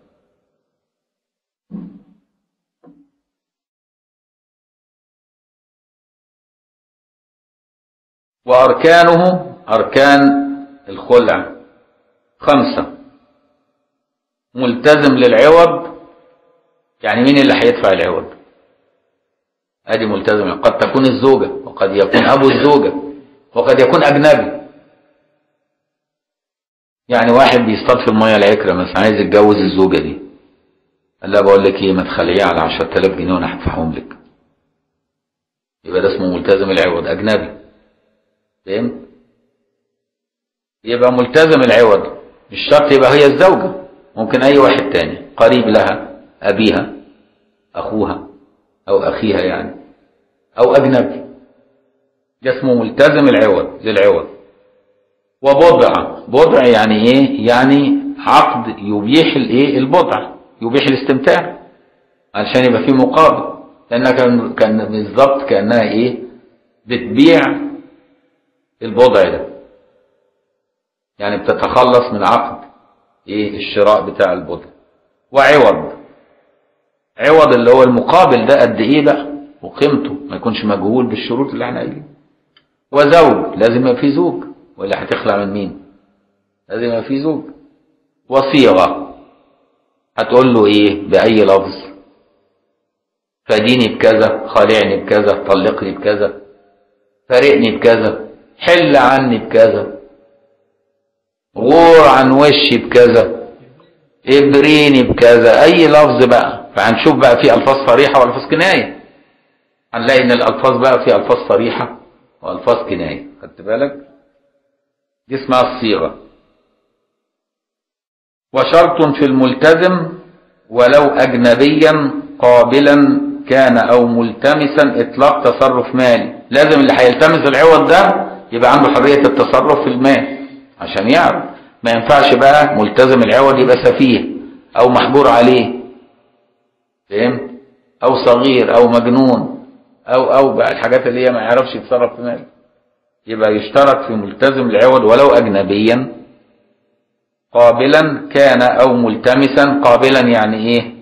وأركانه أركان الخلع خمسة ملتزم للعوض يعني مين اللي هيدفع العوض ادي ملتزم قد تكون الزوجة وقد يكون ابو الزوجة وقد يكون اجنبي يعني واحد بيصطاد في المية العكرة مثلا عايز يتجوز الزوجة دي قال لها بقول لك ايه ما تخليها على 10000 جنيه وانا هدفعهم لك يبقى ده اسمه ملتزم العوض اجنبي فهمت يبقى ملتزم العوض مش شرط يبقى هي الزوجة ممكن اي واحد تاني قريب لها ابيها اخوها او اخيها يعني او اجنبي ده اسمه ملتزم العوض للعوض وبضع بضع يعني ايه يعني عقد يبيح الايه البضع يبيح الاستمتاع علشان يبقى فيه مقابل لانها كان كان بالظبط كانها ايه بتبيع البضع ده يعني بتتخلص من عقد ايه الشراء بتاع البضع وعوض عوض اللي هو المقابل ده قد ايه بقى وقيمته ما يكونش مجهول بالشروط اللي احنا قايلين وزوج لازم يبقى في زوج ولا هتخلع من مين لازم يبقى في زوج وصيغه هتقول له ايه باي لفظ فديني بكذا خالعني بكذا طلقني بكذا فارقني بكذا حل عني بكذا غور عن وشي بكذا ابريني بكذا اي لفظ بقى فهنشوف بقى في الفاظ صريحه والفاظ كنايه هنلاقي ان الالفاظ بقى في الفاظ صريحه والفاظ كنايه خدت بالك دي اسمها الصيغه وشرط في الملتزم ولو اجنبيا قابلا كان او ملتمسا اطلاق تصرف مالي لازم اللي هيلتمس العوض ده يبقى عنده حريه التصرف في المال عشان يعرف ما ينفعش بقى ملتزم العوض يبقى سفيه او محجور عليه فهمت او صغير او مجنون او او بقى الحاجات اللي هي ما يعرفش يتصرف في ماله يبقى يشترط في ملتزم العوض ولو اجنبيا قابلا كان او ملتمسا قابلا يعني ايه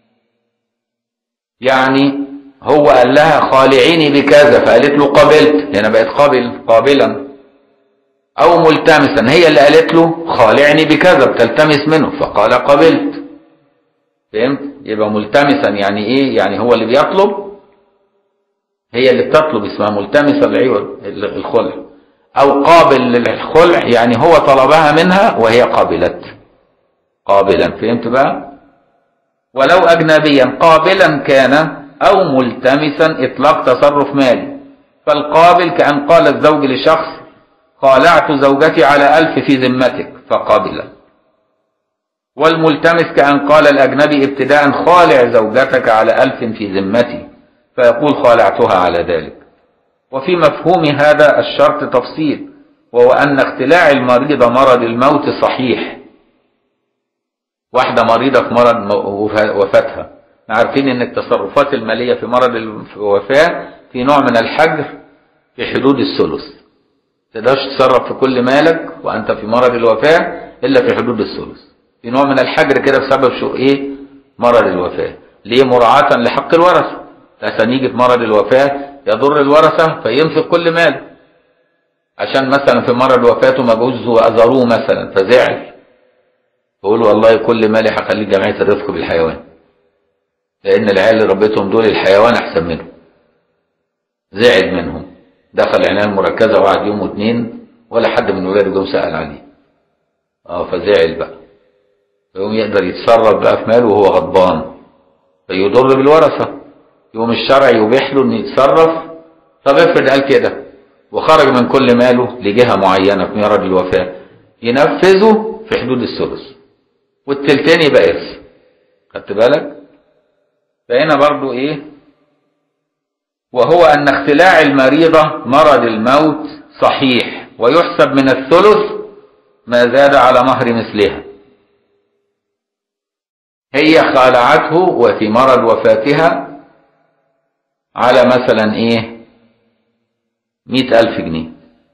يعني هو قال لها خالعيني بكذا فقالت له قابلت هنا بقت قابل قابلا او ملتمسا هي اللي قالت له خالعني بكذا بتلتمس منه فقال قبلت فهمت يبقى ملتمسا يعني ايه يعني هو اللي بيطلب هي اللي بتطلب اسمها ملتمسة العوض الخلع او قابل للخلع يعني هو طلبها منها وهي قابلت قابلا فهمت بقى ولو اجنبيا قابلا كان او ملتمسا اطلاق تصرف مالي فالقابل كأن قال الزوج لشخص خالعت زوجتي على ألف في ذمتك فقبل والملتمس كأن قال الأجنبي ابتداء خالع زوجتك على ألف في ذمتي فيقول خالعتها على ذلك وفي مفهوم هذا الشرط تفصيل وهو أن اختلاع المريض مرض الموت صحيح واحدة مريضة في مرض وفاتها عارفين ان التصرفات المالية في مرض الوفاة في نوع من الحجر في حدود الثلث تقدرش تتصرف في كل مالك وانت في مرض الوفاة الا في حدود الثلث في نوع من الحجر كده بسبب شو ايه مرض الوفاة ليه مراعاة لحق الورثة عشان يجي في مرض الوفاة يضر الورثة فيمسك كل ماله عشان مثلا في مرض وفاته مجوز وأزاروه مثلا فزعل فقول والله كل مالي هخليه جمعية الرفق بالحيوان لأن العيال اللي ربيتهم دول الحيوان أحسن منهم زعل منهم دخل العناية المركزة وقعد يوم واتنين ولا حد من ولاده جم سأل عليه اه فزعل بقى فيقوم يقدر يتصرف بقى في ماله وهو غضبان فيضر بالورثة يقوم الشرع يبيح له انه يتصرف طب افرض قال كده وخرج من كل ماله لجهة معينة في مرض الوفاة ينفذه في حدود الثلث والتلتين يبقى إرث خدت بالك فهنا برضو إيه وهو أن اختلاع المريضة مرض الموت صحيح ويحسب من الثلث ما زاد على مهر مثلها هي خالعته وفي مرض وفاتها على مثلا ايه مئة ألف جنيه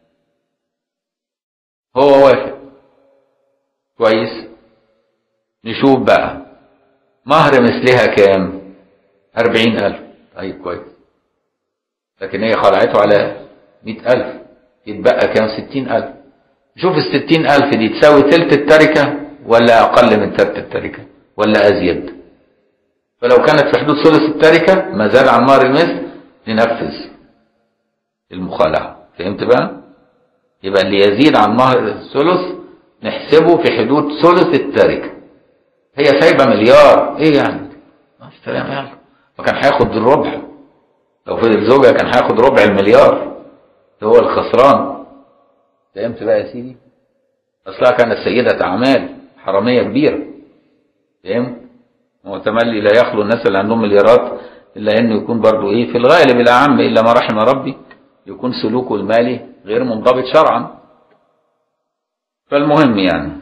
هو وافق كويس نشوف بقى مهر مثلها كام أربعين ألف طيب كويس لكن هي خلعته على مئة ألف يتبقى كام ستين ألف شوف الستين ألف دي تساوي تلت التركة ولا أقل من تلت التركة ولا أزيد فلو كانت في حدود ثلث التركة ما زاد عن مهر المثل ننفذ المخالعة فهمت بقى يبقى اللي يزيد عن مهر الثلث نحسبه في حدود ثلث التركة هي سايبة مليار ايه يعني السلام يعني وكان هياخد الربع لو فضل زوجها كان هياخد ربع المليار هو الخسران فهمت بقى يا سيدي اصلها كانت سيدة اعمال حرامية كبيرة فهمت هو تملي لا يخلو الناس اللي عندهم مليارات الا انه يكون برضو ايه في الغالب الاعم الا ما رحم ربي يكون سلوكه المالي غير منضبط شرعا فالمهم يعني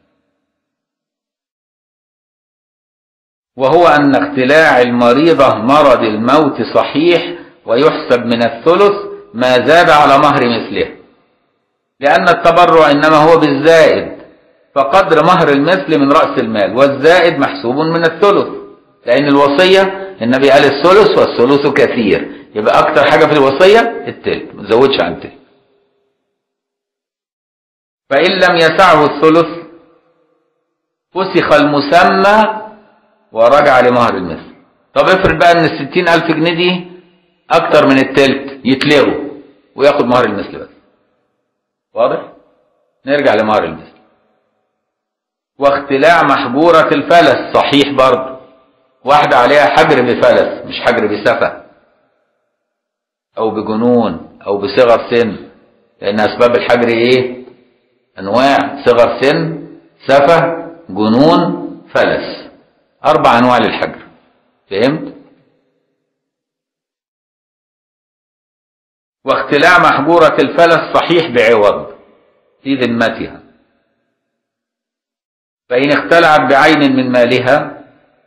وهو أن اختلاع المريضة مرض الموت صحيح ويحسب من الثلث ما زاد على مهر مثله لأن التبرع إنما هو بالزائد فقدر مهر المثل من رأس المال والزائد محسوب من الثلث لأن الوصية النبي قال الثلث والثلث كثير يبقى أكتر حاجة في الوصية التلت ما تزودش عن التلت فإن لم يسعه الثلث فسخ المسمى ورجع لمهر المثل طب افرض بقى ان الستين ألف جنيه دي أكتر من التلت يتلغوا وياخد مهر المثل بس واضح؟ نرجع لمهر المثل واختلاع محجورة الفلس صحيح برضه واحدة عليها حجر بفلس مش حجر بسفة أو بجنون أو بصغر سن لأن أسباب الحجر إيه؟ أنواع صغر سن سفة جنون فلس أربع أنواع للحجر فهمت؟ واختلاع محجورة الفلس صحيح بعوض في ذمتها فإن اختلعت بعين من مالها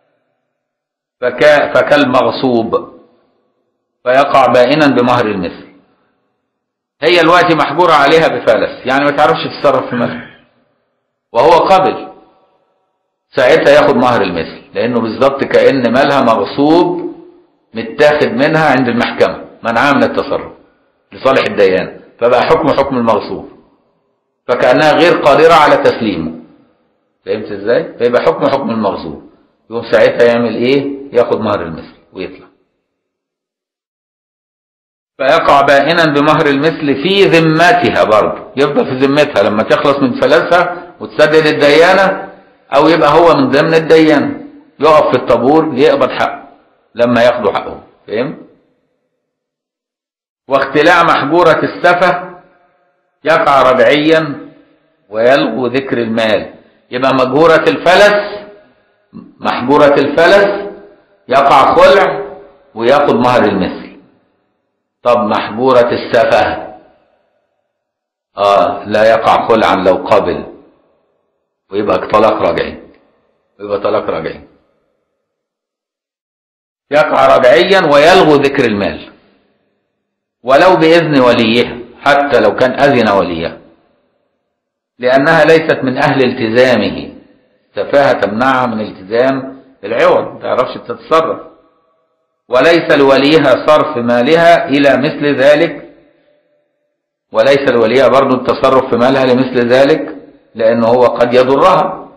فكا فكالمغصوب فيقع بائنا بمهر المثل هي الوقت محجورة عليها بفلس يعني ما تعرفش تتصرف في مالها وهو قبل ساعتها ياخد مهر المثل لأنه بالظبط كأن مالها مغصوب متاخد منها عند المحكمة منعها من التصرف لصالح الديان فبقى حكم حكم المغصوب فكأنها غير قادرة على تسليمه فهمت ازاي؟ فيبقى حكم حكم المغصوب يقوم ساعتها يعمل ايه؟ ياخد مهر المثل ويطلع فيقع بائنا بمهر المثل في ذمتها برضه يفضل في ذمتها لما تخلص من فلسها وتسدد الديانة او يبقى هو من ضمن الديانة يقف في الطابور يقبض حقه لما ياخدوا حقه فهمت؟ واختلاع محجورة السفة يقع رجعيا ويلغو ذكر المال يبقى مجهورة الفلس محجورة الفلس يقع خلع وياخد مهر المثل طب محجورة السفة اه لا يقع خلعا لو قبل ويبقى طلاق رجعي ويبقى طلاق رجعي يقع رجعيا ويلغو ذكر المال ولو بإذن وليها حتى لو كان أذن وليها لأنها ليست من أهل التزامه سفاهة تمنعها من التزام العوض ما تعرفش تتصرف وليس لوليها صرف مالها إلى مثل ذلك وليس لوليها برضو التصرف في مالها لمثل ذلك لأنه هو قد يضرها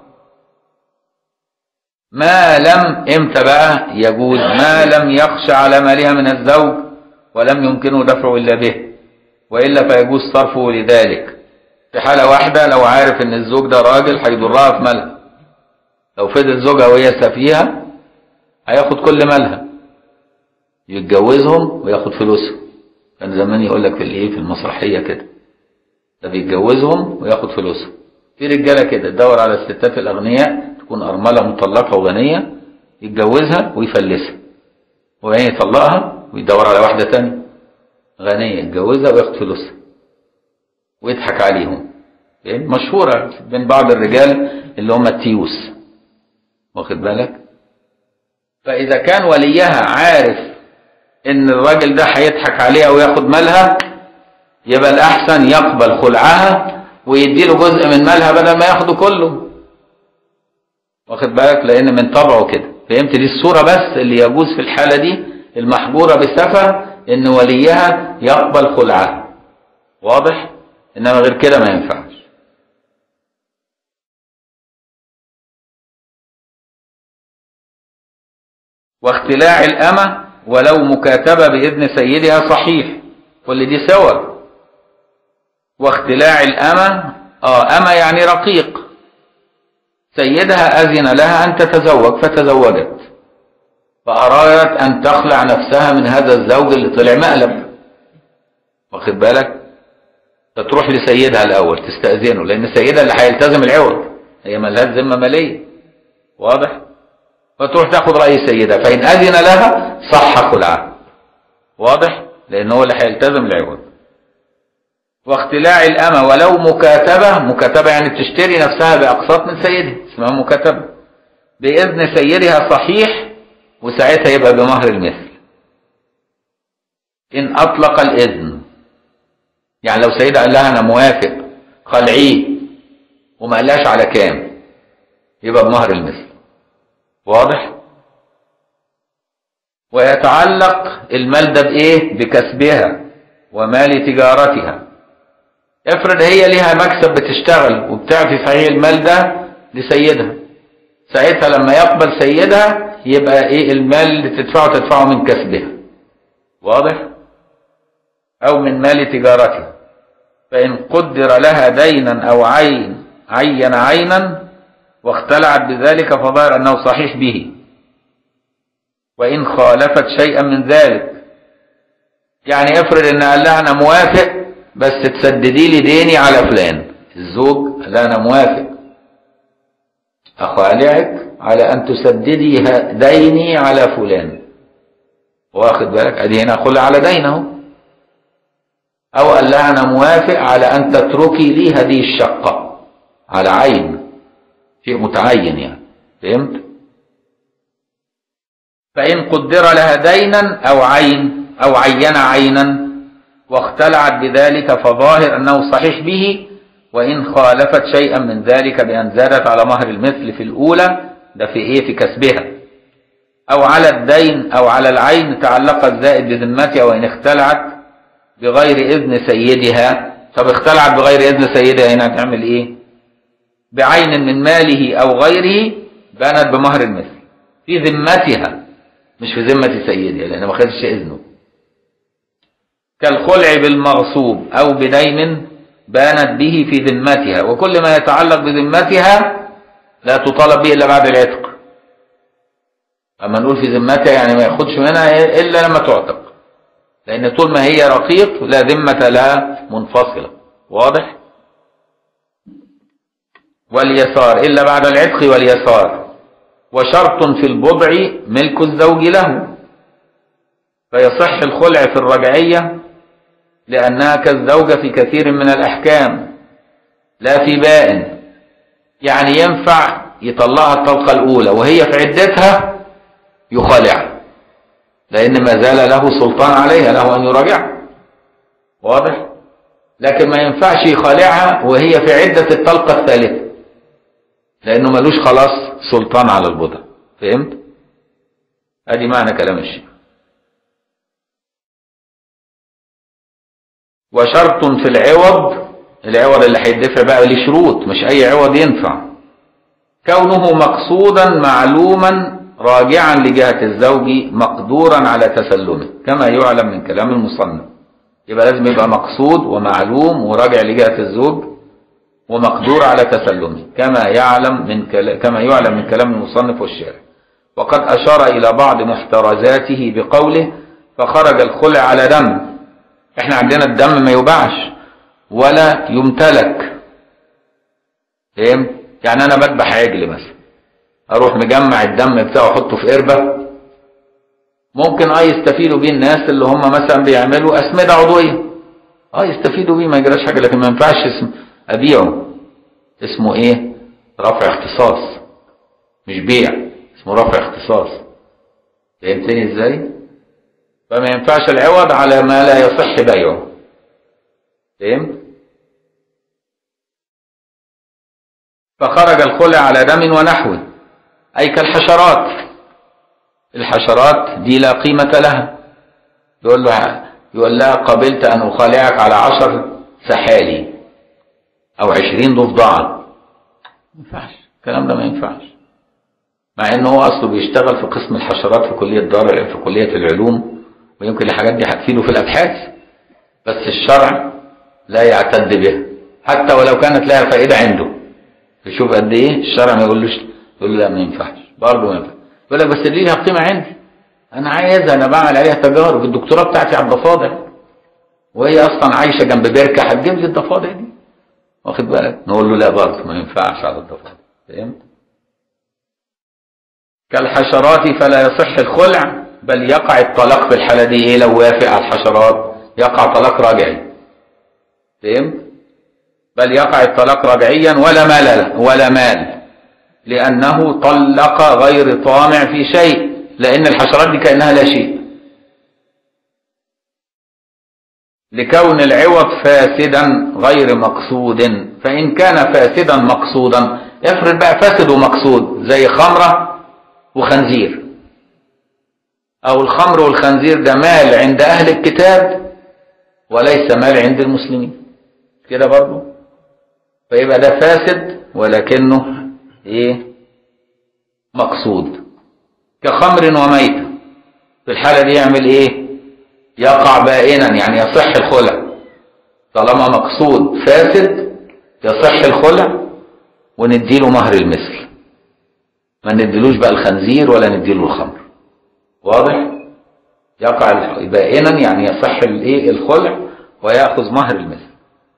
ما لم امتى بقى يجوز ما لم يخش على مالها من الزوج ولم يمكنه دفعه إلا به وإلا فيجوز صرفه لذلك في حالة واحدة لو عارف ان الزوج ده راجل هيضرها في مالها لو فضل زوجها وهي سفيهة هياخد كل مالها يتجوزهم وياخد فلوسهم كان زمان يقول لك في الايه في المسرحية كده ده بيتجوزهم وياخد فلوسهم في رجالة كده تدور على الستات الأغنياء تكون أرملة مطلقة وغنية يتجوزها ويفلسها وبعدين يطلقها ويدور على واحدة تانية غنية يتجوزها وياخد فلوسها ويضحك عليهم مشهورة بين بعض الرجال اللي هم التيوس واخد بالك فإذا كان وليها عارف إن الراجل ده هيضحك عليها وياخد مالها يبقى الأحسن يقبل خلعها ويديله جزء من مالها بدل ما ياخده كله واخد بالك لأن من طبعه كده فهمت دي الصورة بس اللي يجوز في الحالة دي المحجورة بالسفة إن وليها يقبل خلعها واضح؟ إنما غير كده ما ينفعش واختلاع الأمة ولو مكاتبة بإذن سيدها صحيح كل دي سوا واختلاع الأمة آه أمة يعني رقيق سيدها أذن لها أن تتزوج فتزوجت فأرادت أن تخلع نفسها من هذا الزوج اللي طلع مقلب واخد بالك فتروح لسيدها الأول تستأذنه لأن سيدها اللي هيلتزم العوض هي ملهاش ذمة مالية واضح فتروح تاخد رأي سيدها فإن أذن لها صح خلعها واضح لأن هو اللي هيلتزم العوض واختلاع الأمة ولو مكاتبة مكاتبة يعني تشتري نفسها بأقساط من سيدها اسمها مكاتبة بإذن سيدها صحيح وساعتها يبقى بمهر المثل إن أطلق الإذن يعني لو سيدها قال لها أنا موافق خلعيه وما قالهاش على كام يبقى بمهر المثل واضح ويتعلق المال ده بإيه بكسبها ومال تجارتها افرض هي ليها مكسب بتشتغل وبتعفي صحيح المال ده لسيدها ساعتها لما يقبل سيدها يبقى ايه المال اللي تدفعه تدفعه من كسبها واضح او من مال تجارتها فان قدر لها دينا او عين عين عينا واختلعت بذلك فظهر انه صحيح به وان خالفت شيئا من ذلك يعني افرض ان قال لها انا موافق بس تسددي لي ديني على فلان الزوج قال لها انا موافق اخالعك على ان تسددي ديني على فلان واخد بالك ادي هنا خلع على دينه او قال لها انا موافق على ان تتركي لي هذه الشقة على عين شيء متعين يعني فهمت فان قدر لها دينا او عين او عين عينا واختلعت بذلك فظاهر أنه صحيح به وإن خالفت شيئا من ذلك بأن زادت على مهر المثل في الأولى ده في إيه في كسبها أو على الدين أو على العين تعلق الزائد بذمتها وإن اختلعت بغير إذن سيدها طب اختلعت بغير إذن سيدها هنا هتعمل إيه بعين من ماله أو غيره بانت بمهر المثل في ذمتها مش في ذمة سيدها لأن ما خدش إذنه كالخلع بالمغصوب أو بدين بانت به في ذمتها وكل ما يتعلق بذمتها لا تطالب به إلا بعد العتق أما نقول في ذمتها يعني ما ياخدش منها إلا لما تعتق لأن طول ما هي رقيق لا ذمة لها منفصلة واضح واليسار إلا بعد العتق واليسار وشرط في البضع ملك الزوج له فيصح الخلع في الرجعية لأنها كالزوجة في كثير من الأحكام لا في بائن يعني ينفع يطلعها الطلقة الأولى وهي في عدتها يخالع لأن ما زال له سلطان عليها له أن يراجعها واضح لكن ما ينفعش يخالعها وهي في عدة الطلقة الثالثة لأنه ملوش خلاص سلطان على البضع فهمت ادي معنى كلام الشيخ وشرط في العوض العوض اللي هيدفع بقى ليه شروط مش اي عوض ينفع كونه مقصودا معلوما راجعا لجهة الزوج مقدورا على تسلمه كما يعلم من كلام المصنف يبقى لازم يبقى مقصود ومعلوم وراجع لجهة الزوج ومقدور على تسلمه كما يعلم من كلا كما يعلم من كلام المصنف والشارع وقد أشار إلى بعض محترزاته بقوله فخرج الخلع على دم احنا عندنا الدم ما يباعش ولا يمتلك فهمت يعني انا بذبح عجل مثلا اروح مجمع الدم بتاعه احطه في قربه ممكن اه يستفيدوا بيه الناس اللي هم مثلا بيعملوا اسمده عضويه اه يستفيدوا بيه ما يجراش حاجه لكن ما ينفعش اسم ابيعه اسمه ايه رفع اختصاص مش بيع اسمه رفع اختصاص فهمتني ازاي فما ينفعش العوض على ما لا يصح بيعه فهمت فخرج الخلع على دم ونحوه أي كالحشرات الحشرات دي لا قيمة لها يقول له يقول لها قبلت أن أخالعك على عشر سحالي أو عشرين ضفدعة ما ينفعش الكلام ده ما ينفعش مع انه هو اصله بيشتغل في قسم الحشرات في كليه دار في كليه العلوم ويمكن الحاجات دي هتفيده في الابحاث بس الشرع لا يعتد بها حتى ولو كانت لها فائده عنده يشوف قد ايه الشرع ما يقولوش يقول له لا ما ينفعش برضه ما ينفعش يقول لك بس دي لها قيمه عندي انا عايزها انا بعمل عليها تجارب الدكتوراه بتاعتي على الضفادع وهي اصلا عايشه جنب بركه هتجيب لي الضفادع دي واخد بالك نقول له لا برضه ما ينفعش على الضفادع فهمت كالحشرات فلا يصح الخلع بل يقع الطلاق في الحالة دي ايه لو وافق على الحشرات يقع طلاق راجعي فهمت بل يقع الطلاق رجعيا ولا مال له ولا مال لأنه طلق غير طامع في شيء لأن الحشرات دي كأنها لا شيء لكون العوض فاسدا غير مقصود فإن كان فاسدا مقصودا افرض بقى فاسد ومقصود زي خمرة وخنزير أو الخمر والخنزير ده مال عند أهل الكتاب وليس مال عند المسلمين كده برضه فيبقى ده فاسد ولكنه ايه مقصود كخمر وميتة في الحالة دي يعمل ايه يقع بائنا يعني يصح الخلع طالما مقصود فاسد يصح الخلع ونديله مهر المثل ما نديلوش بقى الخنزير ولا نديله الخمر واضح يقع بائنا يعني يصح الايه الخلع وياخذ مهر المثل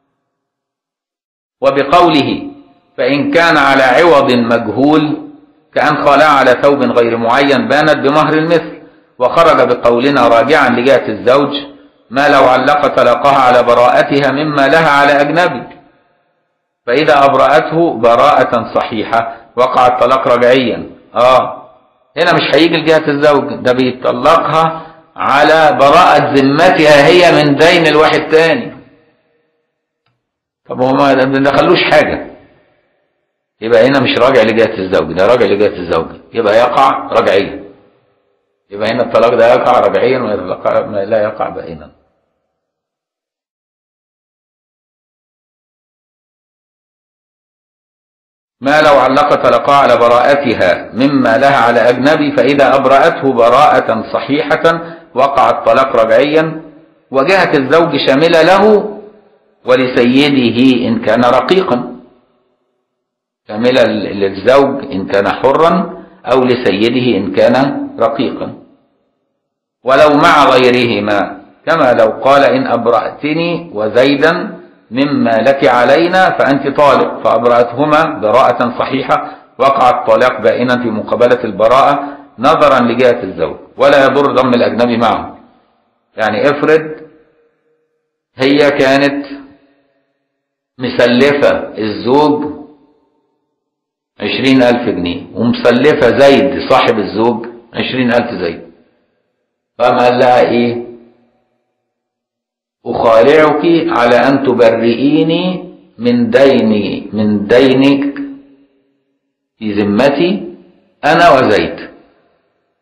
وبقوله فإن كان على عوض مجهول كأن خلع على ثوب غير معين بانت بمهر المثل وخرج بقولنا راجعا لجهة الزوج ما لو علق طلقها على براءتها مما لها على أجنبي فإذا أبرأته براءة صحيحة وقع الطلاق رجعيا آه هنا مش هيجي لجهة الزوج ده بيطلقها على براءة ذمتها هي من دين الواحد تاني طب هو ما دخلوش حاجة يبقى هنا مش راجع لجهة الزوج ده راجع لجهة الزوج يبقى يقع رجعيا يبقى هنا الطلاق ده يقع رجعيا ولا لا يقع بائنا ما لو علق طلقها على براءتها مما لها على أجنبي فإذا أبرأته براءة صحيحة وقع الطلاق رجعيا وجهة الزوج شاملة له ولسيده إن كان رقيقا شاملة للزوج إن كان حرا أو لسيده إن كان رقيقا ولو مع غيرهما كما لو قال إن أبرأتني وزيدا مما لك علينا فأنت طالق فأبرأتهما براءة صحيحة وقع الطلاق بائنا في مقابلة البراءة نظرا لجهة الزوج ولا يضر ضم الأجنبي معه يعني افرض هي كانت مسلفة الزوج عشرين ألف جنيه ومسلفة زيد صاحب الزوج عشرين ألف زيد فقام قال لها إيه أخالعك على أن تبرئيني من ديني من دينك في ذمتي أنا وزيد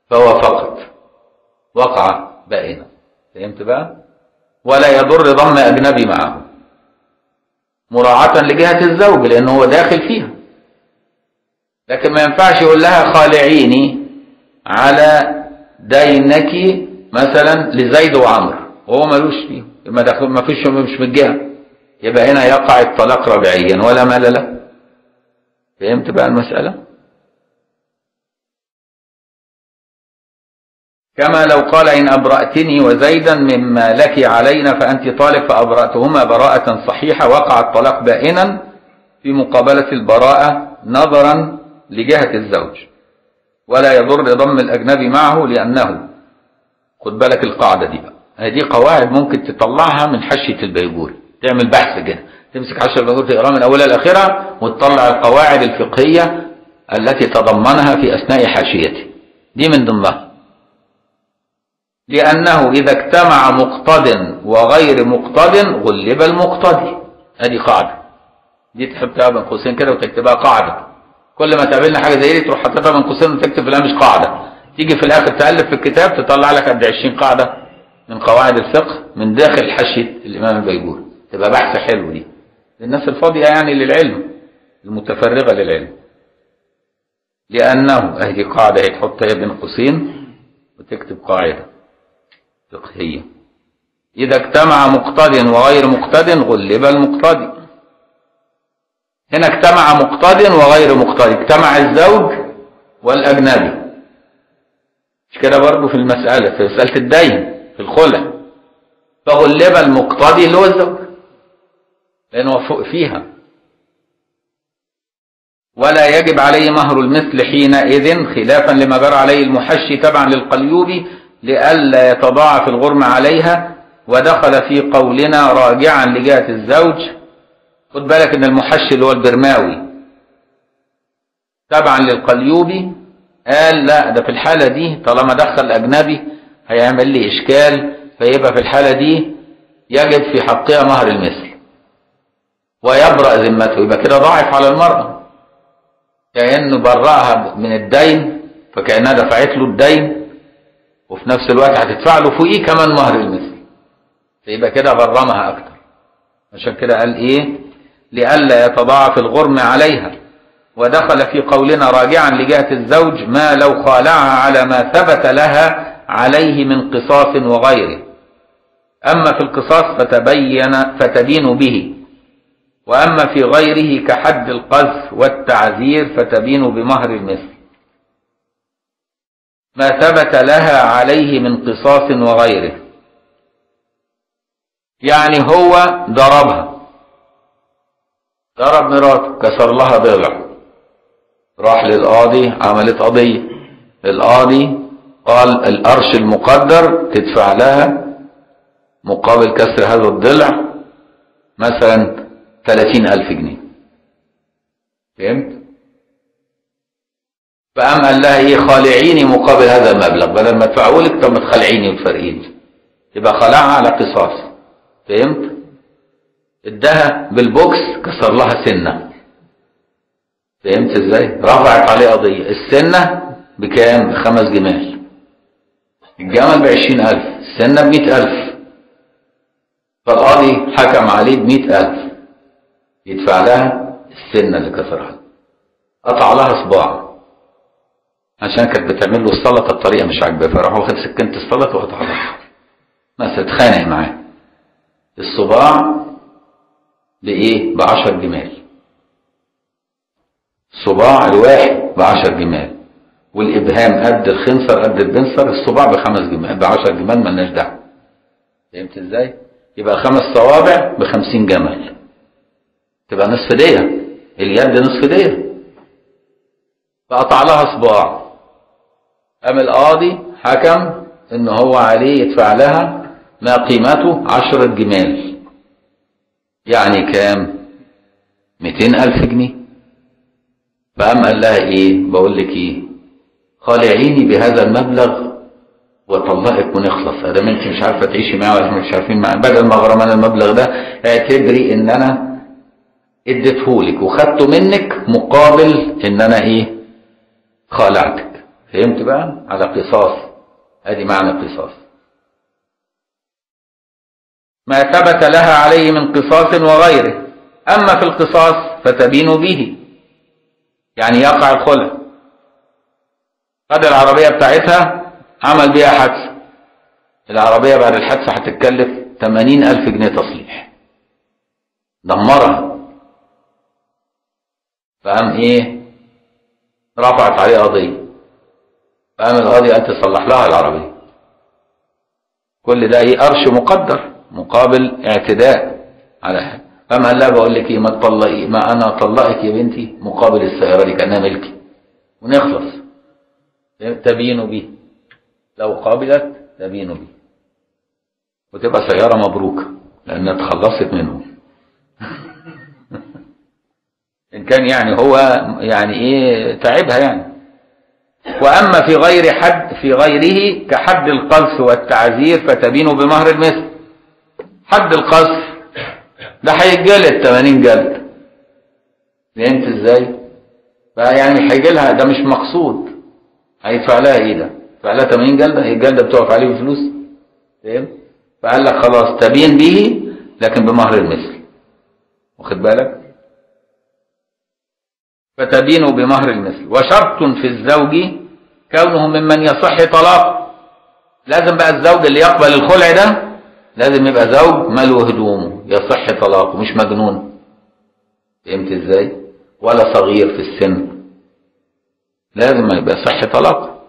فوافقت وقع بائنة فهمت بقى ولا يضر ضم أجنبي معه مراعاة لجهة الزوج لأنه هو داخل فيها لكن ما ينفعش يقول لها خالعيني على دينك مثلا لزيد وعمر وهو ملوش فيه ما دخل ما فيش مش من الجهه يبقى هنا يقع الطلاق ربعيا ولا مال له فهمت بقى المسألة كما لو قال إن أبرأتني وزيدا مما لك علينا فأنت طالق فأبرأتهما براءة صحيحة وقع الطلاق بائنا في مقابلة البراءة نظرا لجهة الزوج ولا يضر ضم الأجنبي معه لأنه خد بالك القاعدة دي بقى هذه قواعد ممكن تطلعها من حشية البيجوري تعمل بحث كده تمسك حشية البيجوري تقراها من أولها لآخرها وتطلع القواعد الفقهية التي تضمنها في أثناء حاشيته دي من ضمنها لأنه إذا اجتمع مقتض وغير مقتض غلب المقتضي هذه قاعدة دي تحطها بين قوسين كده وتكتبها قاعدة كل ما تقابلنا حاجة زي دي تروح حاططها بين قوسين وتكتب في الهامش قاعدة تيجي في الآخر تألف في الكتاب تطلع لك قد 20 قاعدة من قواعد الفقه من داخل حشية الإمام البيجوري تبقى بحث حلو دي للناس الفاضية يعني للعلم المتفرغة للعلم لأنه أهدي قاعدة تحطها بين قوسين وتكتب قاعدة فقهية إذا اجتمع مقتد وغير مقتد غلب المقتدي هنا اجتمع مقتد وغير مقتدي اجتمع الزوج والأجنبي مش كده برضه في المسألة في مسألة الدين في الخلع فغلب المقتدي اللي هو الزوج لأنه فوق فيها ولا يجب عليه مهر المثل حينئذ خلافا لما جرى عليه المحشي تبعا للقليوبي لئلا يتضاعف الغرم عليها ودخل في قولنا راجعا لجهة الزوج خد بالك ان المحشي اللي هو البرماوي تبعا للقليوبي قال لا ده في الحالة دي طالما دخل أجنبي هيعمل لي إشكال فيبقى في الحالة دي يجب في حقها مهر المثل ويبرأ ذمته يبقى كده ضاعف على المرأة كأنه برأها من الدين فكأنها دفعت له الدين وفي نفس الوقت هتدفع له فوقيه كمان مهر المثل فيبقى كده غرمها أكتر عشان كده قال إيه لئلا يتضاعف الغرم عليها ودخل في قولنا راجعا لجهة الزوج ما لو خالعها على ما ثبت لها عليه من قصاص وغيره أما في القصاص فتبين فتدين به وأما في غيره كحد القذف والتعذير فتبين بمهر المثل ما ثبت لها عليه من قصاص وغيره يعني هو ضربها ضرب مراته كسر لها ضلع راح للقاضي عملت قضية القاضي قال القرش المقدر تدفع لها مقابل كسر هذا الضلع مثلا ثلاثين ألف جنيه فهمت؟ فقام قال لها ايه خالعيني مقابل هذا المبلغ بدل ما ادفعه لك طب ما تخلعيني وتفرقيني يبقى خلعها على قصاص فهمت؟ اداها بالبوكس كسر لها سنه فهمت ازاي رفعت عليه قضية السنة بكام بخمس جمال الجمل بعشرين ألف السنة بمئة ألف فالقاضي حكم عليه بمئة ألف يدفع لها السنة اللي كسرها قطع لها صباع عشان كانت بتعمل له السلطة بطريقة مش عاجباه فراح واخد سكينة السلطة وقطع لها مثلا اتخانق معاه الصباع بإيه؟ بعشر جمال صباع الواحد بعشر جمال والإبهام قد الخنصر قد البنصر الصباع بخمس جمال بعشر جمال ملناش دعوة فهمت ازاي؟ يبقى خمس صوابع بخمسين جمل تبقى نصف دية اليد نصف دية فقطع لها صباع قام القاضي حكم ان هو عليه يدفع لها ما قيمته عشرة جمال يعني كام ميتين ألف جنيه فقام قال لها ايه بقول لك ايه خالعيني بهذا المبلغ واطلقك ونخلص ادام انت مش عارفه تعيشي معاه ولا مش عارفين معاه بدل ما غرمان المبلغ ده اعتبري ان انا اديتهولك وخدته منك مقابل ان انا ايه خالعتك فهمت بقى على قصاص ادي معنى قصاص ما ثبت لها عليه من قصاص وغيره اما في القصاص فتبين به يعني يقع الخلع خد العربية بتاعتها عمل بيها حادثة العربية بعد الحادثة هتتكلف 80 ألف جنيه تصليح دمرها فقام ايه رفعت عليه قضية فقام القاضي قال تصلح لها العربية كل ده ايه قرش مقدر مقابل اعتداء على حاجة فقام قال لها بقول لك ايه ما تطلقي ما انا اطلقك يا بنتي مقابل السيارة دي كانها ملكي ونخلص تبين به لو قابلت تبين به وتبقى سيارة مبروكة لأنها اتخلصت منه إن كان يعني هو يعني إيه تعبها يعني وأما في غير حد في غيره كحد القذف والتعذير فتبين بمهر المثل حد القذف ده هيتجلد 80 جلد فهمت ازاي؟ فيعني هيجي لها ده مش مقصود هيدفع لها ايه ده؟ يدفع لها 80 جلده هي الجلده بتقف عليه بفلوس فهمت؟ فقال لك خلاص تبين به لكن بمهر المثل واخد بالك؟ فتبين بمهر المثل وشرط في الزوج كونه ممن يصح طلاقه لازم بقى الزوج اللي يقبل الخلع ده لازم يبقى زوج ماله هدومه يصح طلاقه مش مجنون فهمت ازاي ولا صغير في السن لازم يبقى يصح طلاقه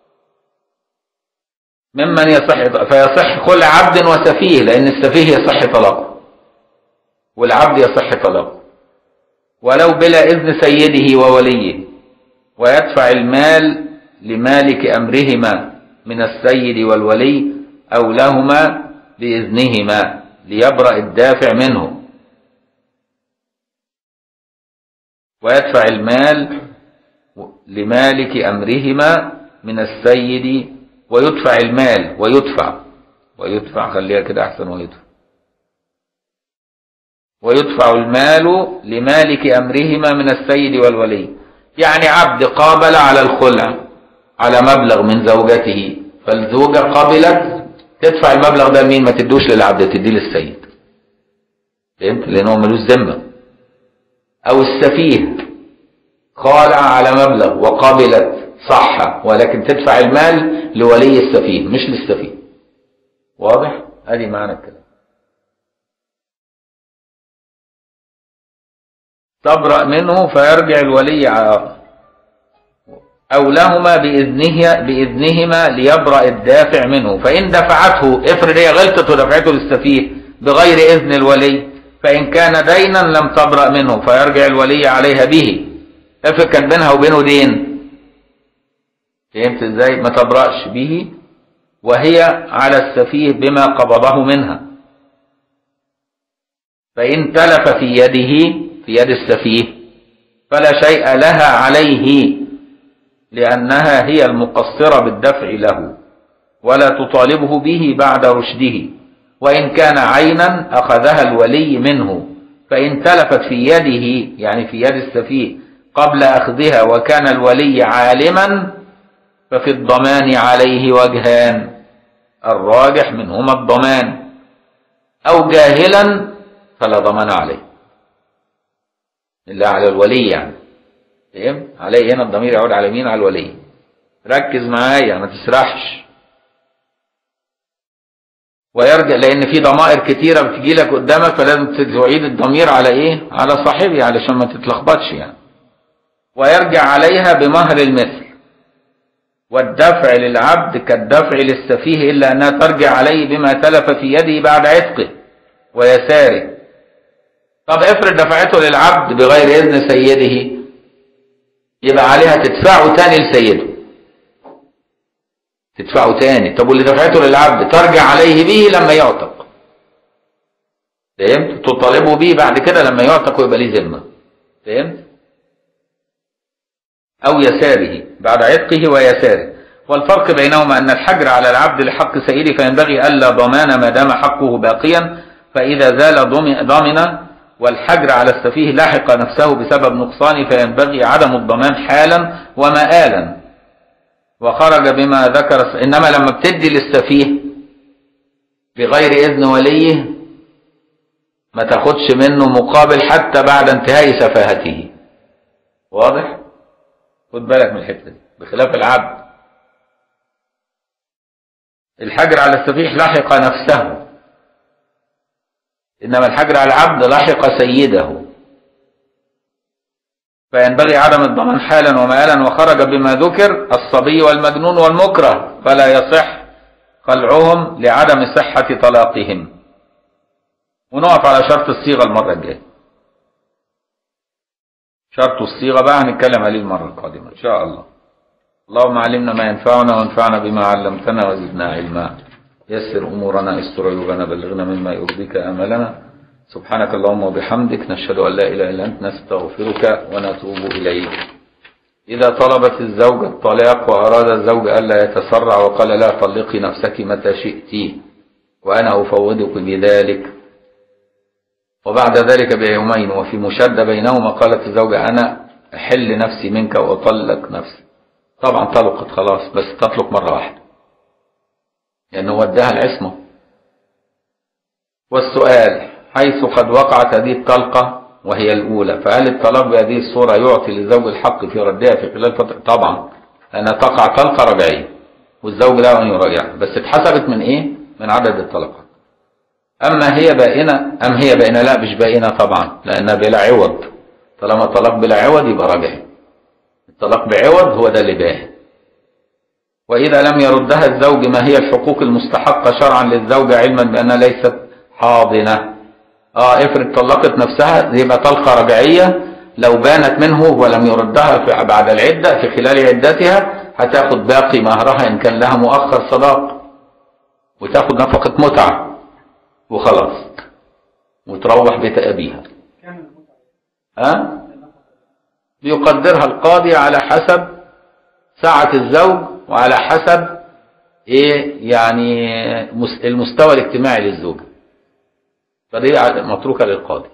ممن يصح فيصح خلع عبد وسفيه لان السفيه يصح طلاقه والعبد يصح طلاقه ولو بلا إذن سيده ووليه ويدفع المال لمالك أمرهما من السيد والولي أو لهما بإذنهما ليبرأ الدافع منه ويدفع المال لمالك أمرهما من السيد ويدفع المال ويدفع ويدفع خليها كده أحسن ويدفع ويدفع المال لمالك أمرهما من السيد والولي يعني عبد قابل على الخلع على مبلغ من زوجته فالزوجة قبلت تدفع المبلغ ده لمين ما تدوش للعبد تديه للسيد فهمت لأنه ملوش ذمة أو السفيه خالع على مبلغ وقبلت صح ولكن تدفع المال لولي السفيه مش للسفيه واضح؟ ادي معنى الكلام تبرأ منه فيرجع الولي أو لهما بإذنه بإذنهما ليبرأ الدافع منه فإن دفعته افرض هي غلطت ودفعته للسفيه بغير إذن الولي فإن كان دينا لم تبرأ منه فيرجع الولي عليها به افرض كان بينها وبينه دين فهمت ازاي ما تبرأش به وهي على السفيه بما قبضه منها فإن تلف في يده في يد السفيه فلا شيء لها عليه لأنها هي المقصرة بالدفع له ولا تطالبه به بعد رشده وإن كان عينا أخذها الولي منه فإن تلفت في يده يعني في يد السفيه قبل أخذها وكان الولي عالما ففي الضمان عليه وجهان الراجح منهما الضمان أو جاهلا فلا ضمان عليه إلا على الولي يعني فهم؟ عليه هنا الضمير يعود على مين على الولي ركز معايا ما تسرحش ويرجع لان في ضمائر كتيره بتجي لك قدامك فلازم تعيد الضمير على ايه على صاحبي علشان ما تتلخبطش يعني ويرجع عليها بمهر المثل والدفع للعبد كالدفع للسفيه الا انها ترجع عليه بما تلف في يده بعد عتقه ويساره طب افرض دفعته للعبد بغير اذن سيده يبقى عليها تدفعه تاني لسيده تدفعه تاني طب واللي دفعته للعبد ترجع عليه به لما يعتق فهمت تطالبه به بعد كده لما يعتق ويبقى ليه ذمه فهمت او يساره بعد عتقه ويساره والفرق بينهما ان الحجر على العبد لحق سيده فينبغي الا ضمان ما دام حقه باقيا فاذا زال ضمن والحجر على السفيه لاحق نفسه بسبب نقصان فينبغي عدم الضمان حالا ومآلا وخرج بما ذكر إنما لما بتدي للسفيه بغير إذن وليه ما تاخدش منه مقابل حتى بعد انتهاء سفاهته واضح خد بالك من الحته دي بخلاف العبد الحجر على السفيح لحق نفسه انما الحجر على العبد لحق سيده فينبغي عدم الضمان حالا ومآلا وخرج بما ذكر الصبي والمجنون والمكره فلا يصح خلعهم لعدم صحة طلاقهم ونقف على شرط الصيغة المرة الجاية شرط الصيغة بقى هنتكلم عليه المرة القادمة إن شاء الله اللهم علمنا ما ينفعنا وانفعنا بما علمتنا وزدنا علما يسر أمورنا استر عيوبنا بلغنا مما يرضيك أملنا سبحانك اللهم وبحمدك نشهد أن لا إله إلا أنت نستغفرك ونتوب إليك إذا طلبت الزوجة الطلاق وأراد الزوج ألا يتسرع وقال لا طلقي نفسك متى شئت وأنا أفوضك بذلك وبعد ذلك بيومين وفي مشادة بينهما قالت الزوجة أنا أحل نفسي منك وأطلق نفسي طبعا طلقت خلاص بس تطلق مرة واحدة لأنه وداها العصمة والسؤال حيث قد وقعت هذه الطلقة وهي الأولى فهل الطلاق بهذه الصورة يعطي للزوج الحق في ردها في خلال فترة طبعا لأنها تقع طلقة رجعية والزوج له أن يراجعها بس اتحسبت من إيه؟ من عدد الطلقات أما هي بائنة أم هي بائنة لا مش بائنة طبعا لأنها بلا عوض طالما طلاق بلا عوض يبقى راجع الطلاق بعوض هو ده اللي باين وإذا لم يردها الزوج ما هي الحقوق المستحقة شرعا للزوجة علما بأنها ليست حاضنة اه افرض طلقت نفسها يبقى طلقة رجعية لو بانت منه ولم يردها في بعد العدة في خلال عدتها هتاخد باقي مهرها إن كان لها مؤخر صداق وتاخد نفقة متعة وخلاص وتروح بيت أبيها ها أه؟ بيقدرها القاضي على حسب سعة الزوج وعلى حسب ايه يعني المستوى الاجتماعي للزوجة فدي متروكة للقاضي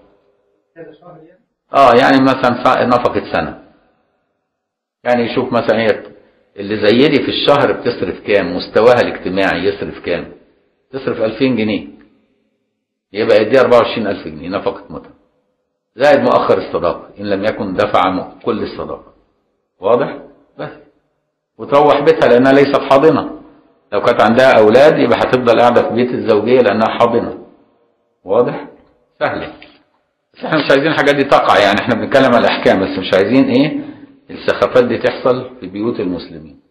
اه يعني مثلا نفقة سنة يعني يشوف مثلا هي اللي زي دي في الشهر بتصرف كام مستواها الاجتماعي يصرف كام تصرف 2000 جنيه يبقى يديها 24000 جنيه نفقة متعة زائد مؤخر الصداقة إن لم يكن دفع كل الصداقة واضح؟ بس وتروح بيتها لأنها ليست حاضنة لو كانت عندها أولاد يبقى هتفضل قاعدة في بيت الزوجية لأنها حاضنة واضح؟ سهلة بس احنا مش عايزين الحاجات دي تقع يعني احنا بنتكلم على الأحكام بس مش عايزين ايه السخافات دي تحصل في بيوت المسلمين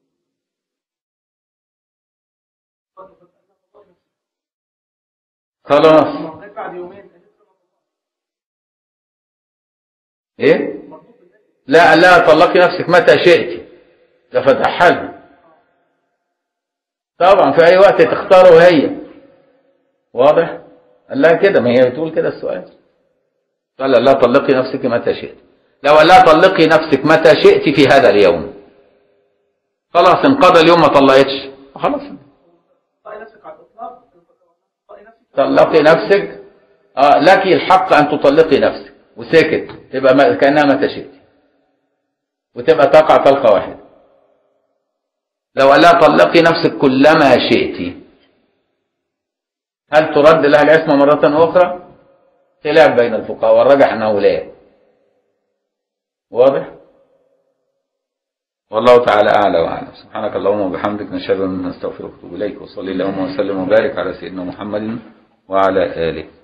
خلاص ايه لا لا طلقي نفسك متى شئت ده فتحها لها طبعا في اي وقت تختاره هي واضح قال لها كده ما هي بتقول كده السؤال قال لا طلقي نفسك متى شئت لو قال لها طلقي نفسك متى شئت في هذا اليوم خلاص انقضى اليوم ما طلقتش خلاص طلقي نفسك اه لك الحق ان تطلقي نفسك وسكت تبقى كانها ما تشئت وتبقى تقع طلقه واحده لو قال لها طلقي نفسك كلما شئت هل ترد لها العصمه مره اخرى خلاف بين الفقهاء والرجح انه لا واضح والله تعالى اعلى واعلم سبحانك اللهم وبحمدك نشهد ان نستغفرك ونتوب اليك وصلي اللهم وسلم وبارك على سيدنا محمد وعلى اله